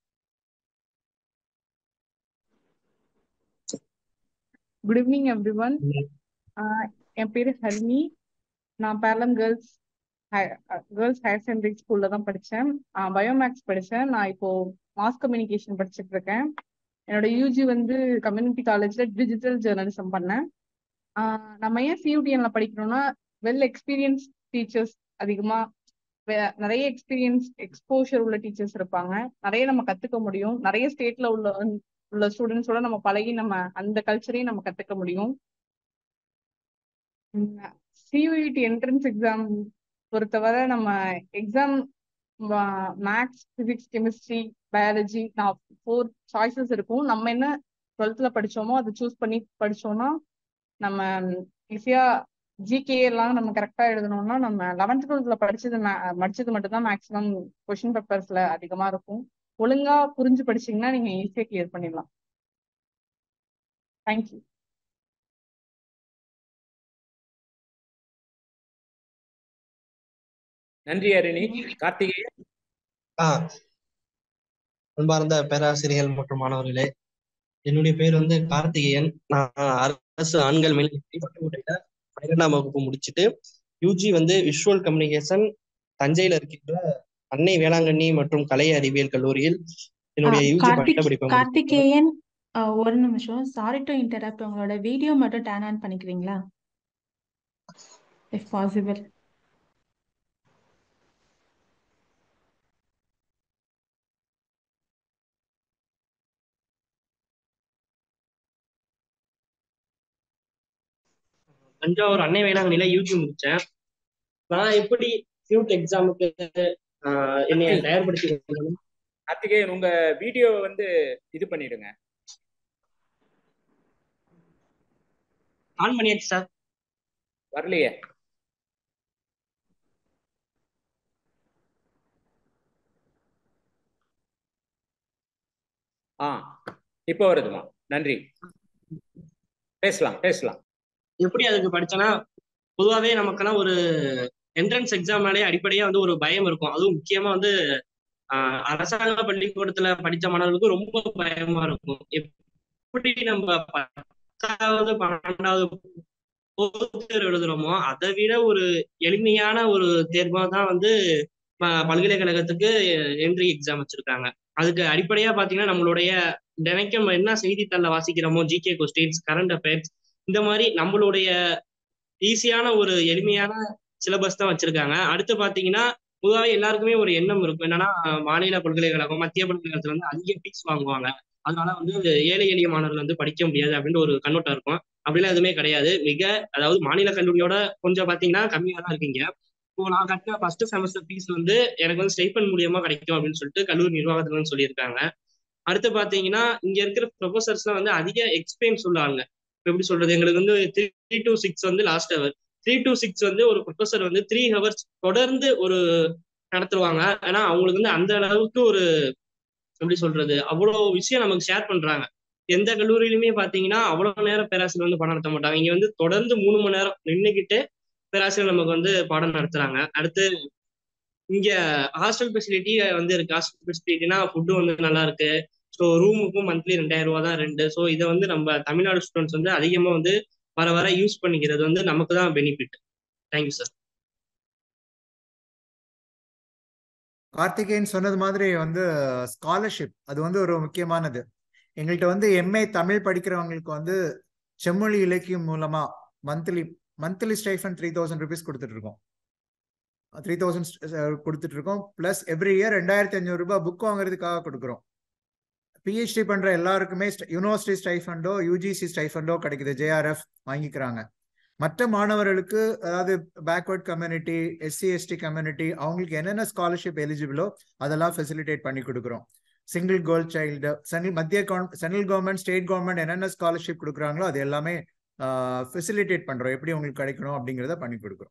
குட் ஈவினிங் எவ்ரி ஒன் என் பேரு ஹரிணி நான் Peralam girls girls higher secondary ஸ்கூல்ல தான் படித்தேன் பயோமேக்ஸ் படித்தேன் நான் இப்போ மாஸ் கம்யூனிகேஷன் படிச்சுட்டு இருக்கேன் என்னோட யூஜி வந்து கம்யூனிட்டி காலேஜ்ல டிஜிட்டல் ஜேர்னலிசம் பண்ணேன் நம்ம ஏன் சியூடிஎன்ல படிக்கணும்னா வெல் எக்ஸ்பீரியன்ஸ் டீச்சர்ஸ் அதிகமா நிறைய எக்ஸ்பீரியன்ஸ் எக்ஸ்போஷர் உள்ள டீச்சர்ஸ் இருப்பாங்க நிறைய நம்ம கத்துக்க முடியும் நிறைய ஸ்டேட்ல உள்ள உள்ள ஸ்டூடெண்ட்ஸோட நம்ம பழகி நம்ம அந்த கல்ச்சரையும் நம்ம கத்துக்க முடியும் சியூஇடி என்ட்ரன்ஸ் எக்ஸாம் பொறுத்தவரை நம்ம exam maths physics chemistry biology நான் ஃபோர் சாய்ஸஸ் இருக்கும் நம்ம என்ன டுவெல்த்தில் படிச்சோமோ அதை சூஸ் பண்ணி படிச்சோம்னா நம்ம ஈஸியா ஜிகே எல்லாம் நம்ம கரெக்டா எழுதணும்னா நம்ம லெவன்த் டுவெல்த்ல படிச்சது ma- படிச்சது மட்டும் தான் மேக்ஸிமம் கொஷின் பேப்பர்ஸ்ல அதிகமா இருக்கும் ஒழுங்கா புரிஞ்சு படிச்சீங்கன்னா நீங்க ஈஸியா கிளியர் பண்ணிடலாம் தேங்க்யூ நன்றி அருணி கார்த்திகேயன் ஆ அன்பார்ந்த பேராசிரியர்கள் மற்றும் மாணவர்களே என்னுடைய பேர் வந்து கார்த்திகேயன் நான் அரசு ஆண்கள் மேல்நிலைப் பட்டுக்கோட்டையில பன்னிரெண்டாம் வகுப்பு முடிச்சுட்டு யூஜி வந்து விஷுவல் கம்யூனிகேஷன் தஞ்சையில இருக்கின்ற அன்னை வேளாங்கண்ணி மற்றும் கலை அறிவியல் கல்லூரியில் என்னுடைய யூஜி கார்த்திக் பட்டப்படிப்பை முடித்தேன் கார்த்திகேயன் ஆ, ஒரு நிமிஷம் சாரி டு இன்டரப்ட் உங்களோட வீடியோ மட்டும் டர்ன் ஆன் பண்ணிக்கிறீங்களா இஃப் பாசிபிள் தஞ்சாவூர் அன்னை வேளாங்கண்ணில யூஜி முடிச்சேன் நான் எப்படி ஃபியூட் எக்ஸாமுக்கு என்னை கார்த்திக் தயார்படுத்தி கொண்டேன் கார்த்திகேயன் உங்க வீடியோ வந்து இது பண்ணிடுங்க ஆன் பண்ணியாச்சு சார் வரலையே ஆ இப்போ வருதுமா நன்றி பேசலாம் பேசலாம் எப்படி அதுக்கு படிச்சேன்னா பொதுவாகவே நமக்கெல்லாம் ஒரு என்ட்ரன்ஸ் எக்ஸாம்னாலே அடிப்படையா வந்து ஒரு பயம் இருக்கும் அதுவும் முக்கியமா வந்து ஆஹ், அரசாங்க பள்ளிக்கூடத்துல படித்த மாணவர்களுக்கு ரொம்ப பயமா இருக்கும் எப்படி நம்ம பத்தாவது பன்னெண்டாவது பொதுத் தேர்வு எழுதுறோமோ அதை விட ஒரு எளிமையான ஒரு தேர்வா தான் வந்து ப- பல்கலைக்கழகத்துக்கு என்ட்ரி எக்ஸாம் வச்சிருக்காங்க அதுக்கு அடிப்படையா பாத்தீங்கன்னா நம்மளுடைய தினைக்கும் என்ன செய்தித்தாள்ல வாசிக்கிறோமோ ஜிகே கொஸ்டின்ஸ் கரண்ட் அஃபேர்ஸ் இந்த மாதிரி நம்மளுடைய ஈஸியான ஒரு எளிமையான சிலபஸ் தான் வச்சிருக்காங்க அடுத்து பாத்தீங்கன்னா பொதுவாக எல்லாருக்குமே ஒரு எண்ணம் இருக்கும் என்னன்னா மாநில பல்கலைக்கழகம் மத்திய பல்கலைக்கழகத்துல வந்து அதிக ஃபீஸ் வாங்குவாங்க அதனால வந்து ஏழை எளிய மாணவர்கள் வந்து படிக்க முடியாது அப்படின்ற ஒரு கண்ணோட்டம் இருக்கும் அப்படிலாம் எதுவுமே கிடையாது மிக அதாவது மாநில கல்லூரியோட கொஞ்சம் பாத்தீங்கன்னா கம்மியா தான் இருக்கீங்க இப்போ நான் கட்டின ஃபர்ஸ்ட் செமஸ்டர் ஃபீஸ் வந்து எனக்கு வந்து ஸ்டைப்பன் மூலியமா கிடைக்கும் அப்படின்னு சொல்லிட்டு கல்லூரி நிர்வாகத்துல வந்து சொல்லியிருக்காங்க அடுத்து பாத்தீங்கன்னா இங்க இருக்கிற ப்ரொஃபசர்ஸ்லாம் வந்து அதிக எக்ஸ்பீரியன்ஸ் உள்ள ஆளுங்க இப்ப எப்படி சொல்றது எங்களுக்கு வந்து த்ரீ டு சிக்ஸ் வந்து last hour three to six வந்து ஒரு ப்ரொஃபசர் வந்து த்ரீ ஹவர்ஸ் தொடர்ந்து ஒரு நடத்துவாங்க ஆனா அவங்களுக்கு வந்து அந்த அளவுக்கு ஒரு எப்படி சொல்றது அவ்வளவு விஷயம் நமக்கு ஷேர் பண்றாங்க எந்த கல்லூரியிலுமே பாத்தீங்கன்னா அவ்வளவு நேரம் பேராசிரியர் வந்து பாடம் நடத்த மாட்டாங்க இங்க வந்து தொடர்ந்து மூணு மணி நேரம் நின்னுக்கிட்டு பேராசிரியர் நமக்கு வந்து பாடம் நடத்துறாங்க அடுத்து இங்க ஹாஸ்டல் ஃபெசிலிட்டி வந்து இருக்கு ஹாஸ்டல் ஃபெசிலிட்டினா ஃபுட்டு வந்து நல்லா இருக்கு ஸோ ரூமுக்கும் மந்த்லி ரெண்டாயிரம் ரூபா தான் ரெண்டு ஸோ இதை வந்து நம்ம தமிழ்நாடு ஸ்டூடெண்ட்ஸ் வந்து அதிகமா வந்து வர வர யூஸ் பண்ணிக்கிறது வந்து நமக்கு தான் பெனிஃபிட் தேங்க்யூ சார் கார்த்திகேயன் சொன்னது மாதிரி வந்து ஸ்காலர்ஷிப் அது வந்து ஒரு முக்கியமானது எங்கள்கிட்ட வந்து எம்ஏ தமிழ் படிக்கிறவங்களுக்கு வந்து செம்மொழி இலக்கியம் மூலமா monthly monthly stipend three thousand rupees கொடுத்துட்டு இருக்கோம் த்ரீ தௌசண்ட் கொடுத்துட்டு இருக்கோம் ப்ளஸ் எவ்ரி இயர் ரெண்டாயிரத்தி ஐநூறு ரூபாய் புக் வாங்குறதுக்காக கொடுக்குறோம் பிஹெச்டி பண்ற எல்லாருக்குமே யூனிவர்சிட்டி ஸ்டைஃபண்டோ யூஜிசி ஸ்டைஃபண்டோ கிடைக்குது ஜேஆர்எஃப் வாங்கிக்கிறாங்க மற்ற மாணவர்களுக்கு அதாவது backward community SC ST community அவங்களுக்கு என்னென்ன ஸ்காலர்ஷிப் எலிஜிபிளோ அதெல்லாம் ஃபெசிலிட்டேட் பண்ணி கொடுக்குறோம் சிங்கிள் கேர்ள் சைல்டு சென்ட்ரல் மத்திய சென்ட்ரல் கவர்மெண்ட் ஸ்டேட் கவர்மெண்ட் என்னென்ன ஸ்காலர்ஷிப் கொடுக்குறாங்களோ அது எல்லாமே ஃபெசிலிட்டேட் பண்றோம் எப்படி உங்களுக்கு கிடைக்கணும் அப்படிங்கிறத பண்ணி கொடுக்குறோம்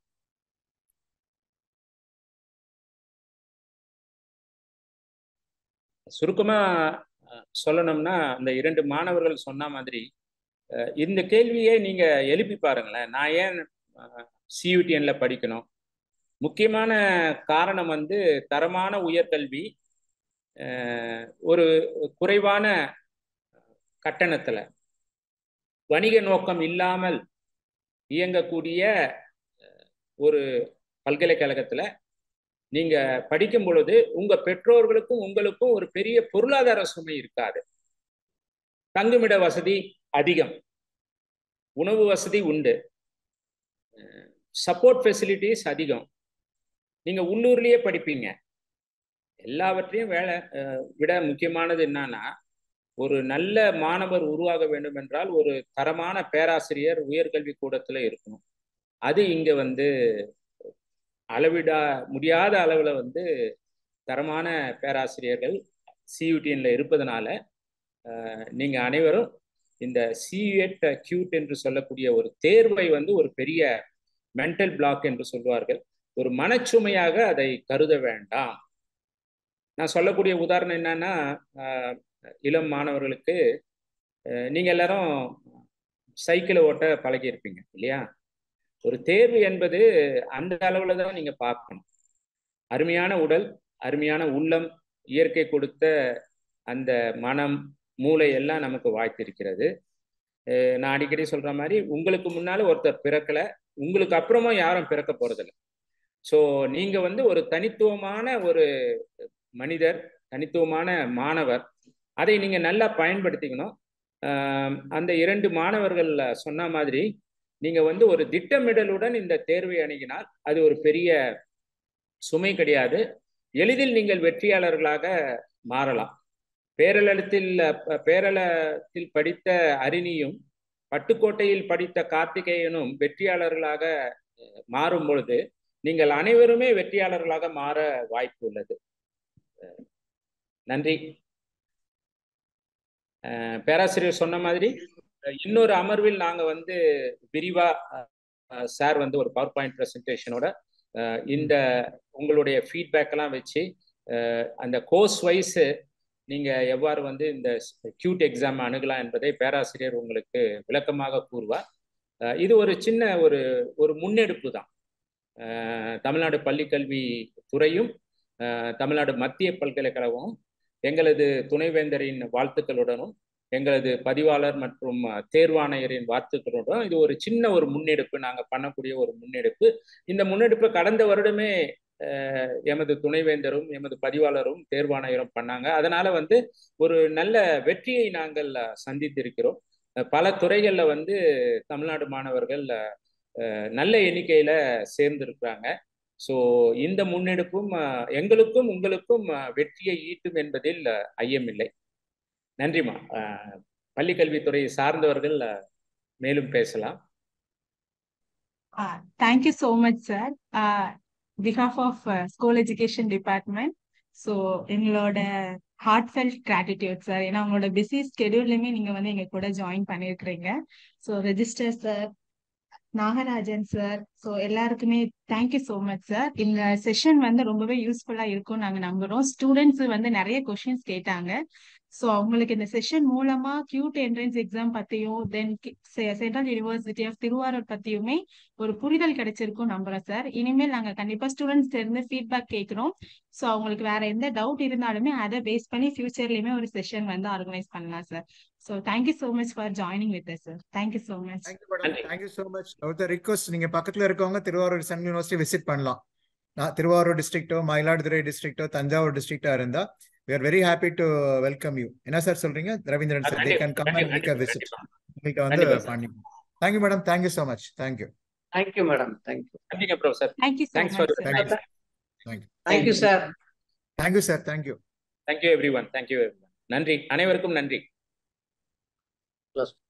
சுருக்கமா அஹ், சொல்லணும்னா அந்த இரண்டு மாணவர்கள் சொன்ன மாதிரி அஹ், இந்த கேள்வியை நீங்க எழுப்பி பாருங்களேன் நான் ஏன் சியூடிஎன்ல படிக்கணும் முக்கியமான காரணம் வந்து தரமான உயர்கல்வி அஹ், ஒரு குறைவான கட்டணத்துல வணிக நோக்கம் இல்லாமல் இயங்கக்கூடிய அஹ், ஒரு பல்கலைக்கழகத்துல நீங்க படிக்கும் பொழுது உங்க பெற்றோர்களுக்கும் உங்களுக்கும் ஒரு பெரிய பொருளாதார சுமை இருக்காது தங்குமிட வசதி அதிகம் உணவு வசதி உண்டு சப்போர்ட் ஃபெசிலிட்டிஸ் அதிகம் நீங்க உள்ளூர்லயே படிப்பீங்க எல்லாவற்றையும் வேலை அஹ், விட முக்கியமானது என்னன்னா ஒரு நல்ல மாணவர் உருவாக வேண்டும் என்றால் ஒரு தரமான பேராசிரியர் உயர்கல்வி கூடத்துல இருக்கணும் அது இங்க வந்து அளவிடா முடியாத அளவுல வந்து தரமான பேராசிரியர்கள் சியூடிஎன்ல இருப்பதனால நீங்க அனைவரும் இந்த சியூஎட் கியூட் என்று சொல்லக்கூடிய ஒரு தேர்வை வந்து ஒரு பெரிய மென்டல் பிளாக் என்று சொல்வார்கள் ஒரு மனச்சுமையாக அதை கருத வேண்டாம் நான் சொல்லக்கூடிய உதாரணம் என்னன்னா இளம் மாணவர்களுக்கு நீங்க எல்லாரும் சைக்கிளை ஓட்ட பழகி இருப்பீங்க இல்லையா ஒரு தேர்வு என்பது அந்த அளவுல தான் நீங்க பார்க்கணும் அருமையான உடல் அருமையான உள்ளம் இயற்கை கொடுத்த அந்த மனம் மூளை எல்லாம் நமக்கு வாய்த்திருக்கிறது நான் அடிக்கடி சொல்ற மாதிரி உங்களுக்கு முன்னால ஒருத்தர் பிறக்கல உங்களுக்கு அப்புறமா யாரும் பிறக்க போறதில்ல ஸோ நீங்க வந்து ஒரு தனித்துவமான ஒரு மனிதர் தனித்துவமான மாணவர் அதை நீங்க நல்லா பயன்படுத்திக்கணும் அந்த இரண்டு மாணவர்கள் சொன்ன மாதிரி நீங்க வந்து ஒரு திட்டமிடலுடன் இந்த தேர்வை அணுகினால் அது ஒரு பெரிய சுமை கிடையாது எளிதில் நீங்கள் வெற்றியாளர்களாக மாறலாம் பேரளத்தில் பேரளத்தில் படித்த அரிணியும் பட்டுக்கோட்டையில் படித்த கார்த்திகேயனும் வெற்றியாளர்களாக மாறும் பொழுது நீங்கள் அனைவருமே வெற்றியாளர்களாக மாற வாய்ப்பு உள்ளது நன்றி பேராசிரியர் சொன்ன மாதிரி இன்னொரு அமர்வில் நாங்க வந்து விரிவா சார் வந்து ஒரு பவர் பாயிண்ட் ப்ரெசன்டேஷனோட இந்த உங்களுடைய ஃபீட்பேக் எல்லாம் வச்சு அந்த கோர்ஸ் வைஸ் நீங்க எவ்வாறு வந்து இந்த கியூட் எக்ஸாம் அணுகலாம் என்பதை பேராசிரியர் உங்களுக்கு விளக்கமாக கூறுவார் இது ஒரு சின்ன ஒரு ஒரு முன்னெடுப்பு தான் தமிழ்நாடு பள்ளிக்கல்வி துறையும் தமிழ்நாடு மத்திய பல்கலைக்கழகமும் எங்களது துணைவேந்தரின் வாழ்த்துக்களுடனும் எங்களது பதிவாளர் மற்றும் தேர்வாணையரின் வாழ்த்துக்களுடன் இது ஒரு சின்ன ஒரு முன்னெடுப்பு நாங்கள் பண்ணக்கூடிய ஒரு முன்னெடுப்பு இந்த முன்னெடுப்பு கடந்த வருடமே எமது துணைவேந்தரும் எமது பதிவாளரும் தேர்வாணையரும் பண்ணாங்க அதனால வந்து ஒரு நல்ல வெற்றியை நாங்கள் சந்தித்திருக்கிறோம் பல துறைகள்ல வந்து தமிழ்நாடு மாணவர்கள் நல்ல எண்ணிக்கையில சேர்ந்திருக்கிறாங்க ஸோ இந்த முன்னெடுப்பும் எங்களுக்கும் உங்களுக்கும் வெற்றியை ஈட்டும் என்பதில் ஐயமில்லை நன்றிமா பள்ளிக்கல்வித்துறை சார்ந்தவர்கள் மேலும் பேசலாம் thank you so much sir behalf of school education department so எங்களோட ஹார்ட்ஃபெல்ட் கிராட்டிடியூட் சார் ஏன்னா உங்களோட பிஸி ஸ்கெடியூல்லையுமே நீங்க வந்து எங்க கூட ஜாயின் பண்ணியிருக்கிறீங்க so register sir Nagarajan sir so எல்லாருக்குமே தேங்க்யூ ஸோ மச் சார் இந்த செஷன் வந்து ரொம்பவே யூஸ்ஃபுல்லா இருக்கும் நாங்க நம்புறோம் ஸ்டூடெண்ட்ஸ் வந்து நிறைய கொஷின்ஸ் கேட்டாங்க ஸோ அவங்களுக்கு இந்த செஷன் மூலமா கியூட் என்ட்ரன்ஸ் எக்ஸாம் பத்தியும் then central university of Thiruvarur பத்தியுமே ஒரு புரிதல் கிடைச்சிருக்கும் நம்புறோம் சார் இனிமேல் நாங்க கண்டிப்பா ஸ்டூடெண்ட்ஸ் இருந்து ஃபீட்பேக் கேட்கிறோம் ஸோ அவங்களுக்கு வேற எந்த டவுட் இருந்தாலுமே அதை பேஸ் பண்ணி ஃபியூச்சர்லயுமே ஒரு செஷன் வந்து ஆர்கனைஸ் பண்ணலாம் sir so thank you so much for joining with sir thank you so much thank you so much ஒரு ரிக்வஸ்ட் நீங்க பக்கத்துல இருக்கவங்க திருவாரூர் சென்ட்ரல் யூனிவர்சிட்டி விசிட் பண்ணலாம் நான் திருவாரூர் டிஸ்ட்ரிக்டோ மயிலாடுதுறை டிஸ்ட்ரிக்டோ தஞ்சாவூர் டிஸ்ட்ரிக்டா இருந்தா we are very happy to welcome you என்ன சார் சொல்றீங்க Ravindran sir they can come and make a visit உங்களுக்கு வந்து பண்ணி thank you madam thank you so much thank you thank you madam thank you நன்றிங்க professor thank you so Thanks much for- sir. thank you thank you thank you sir thank you sir thank you thank you every one thank you நன்றி அனைவருக்கும் நன்றி Plus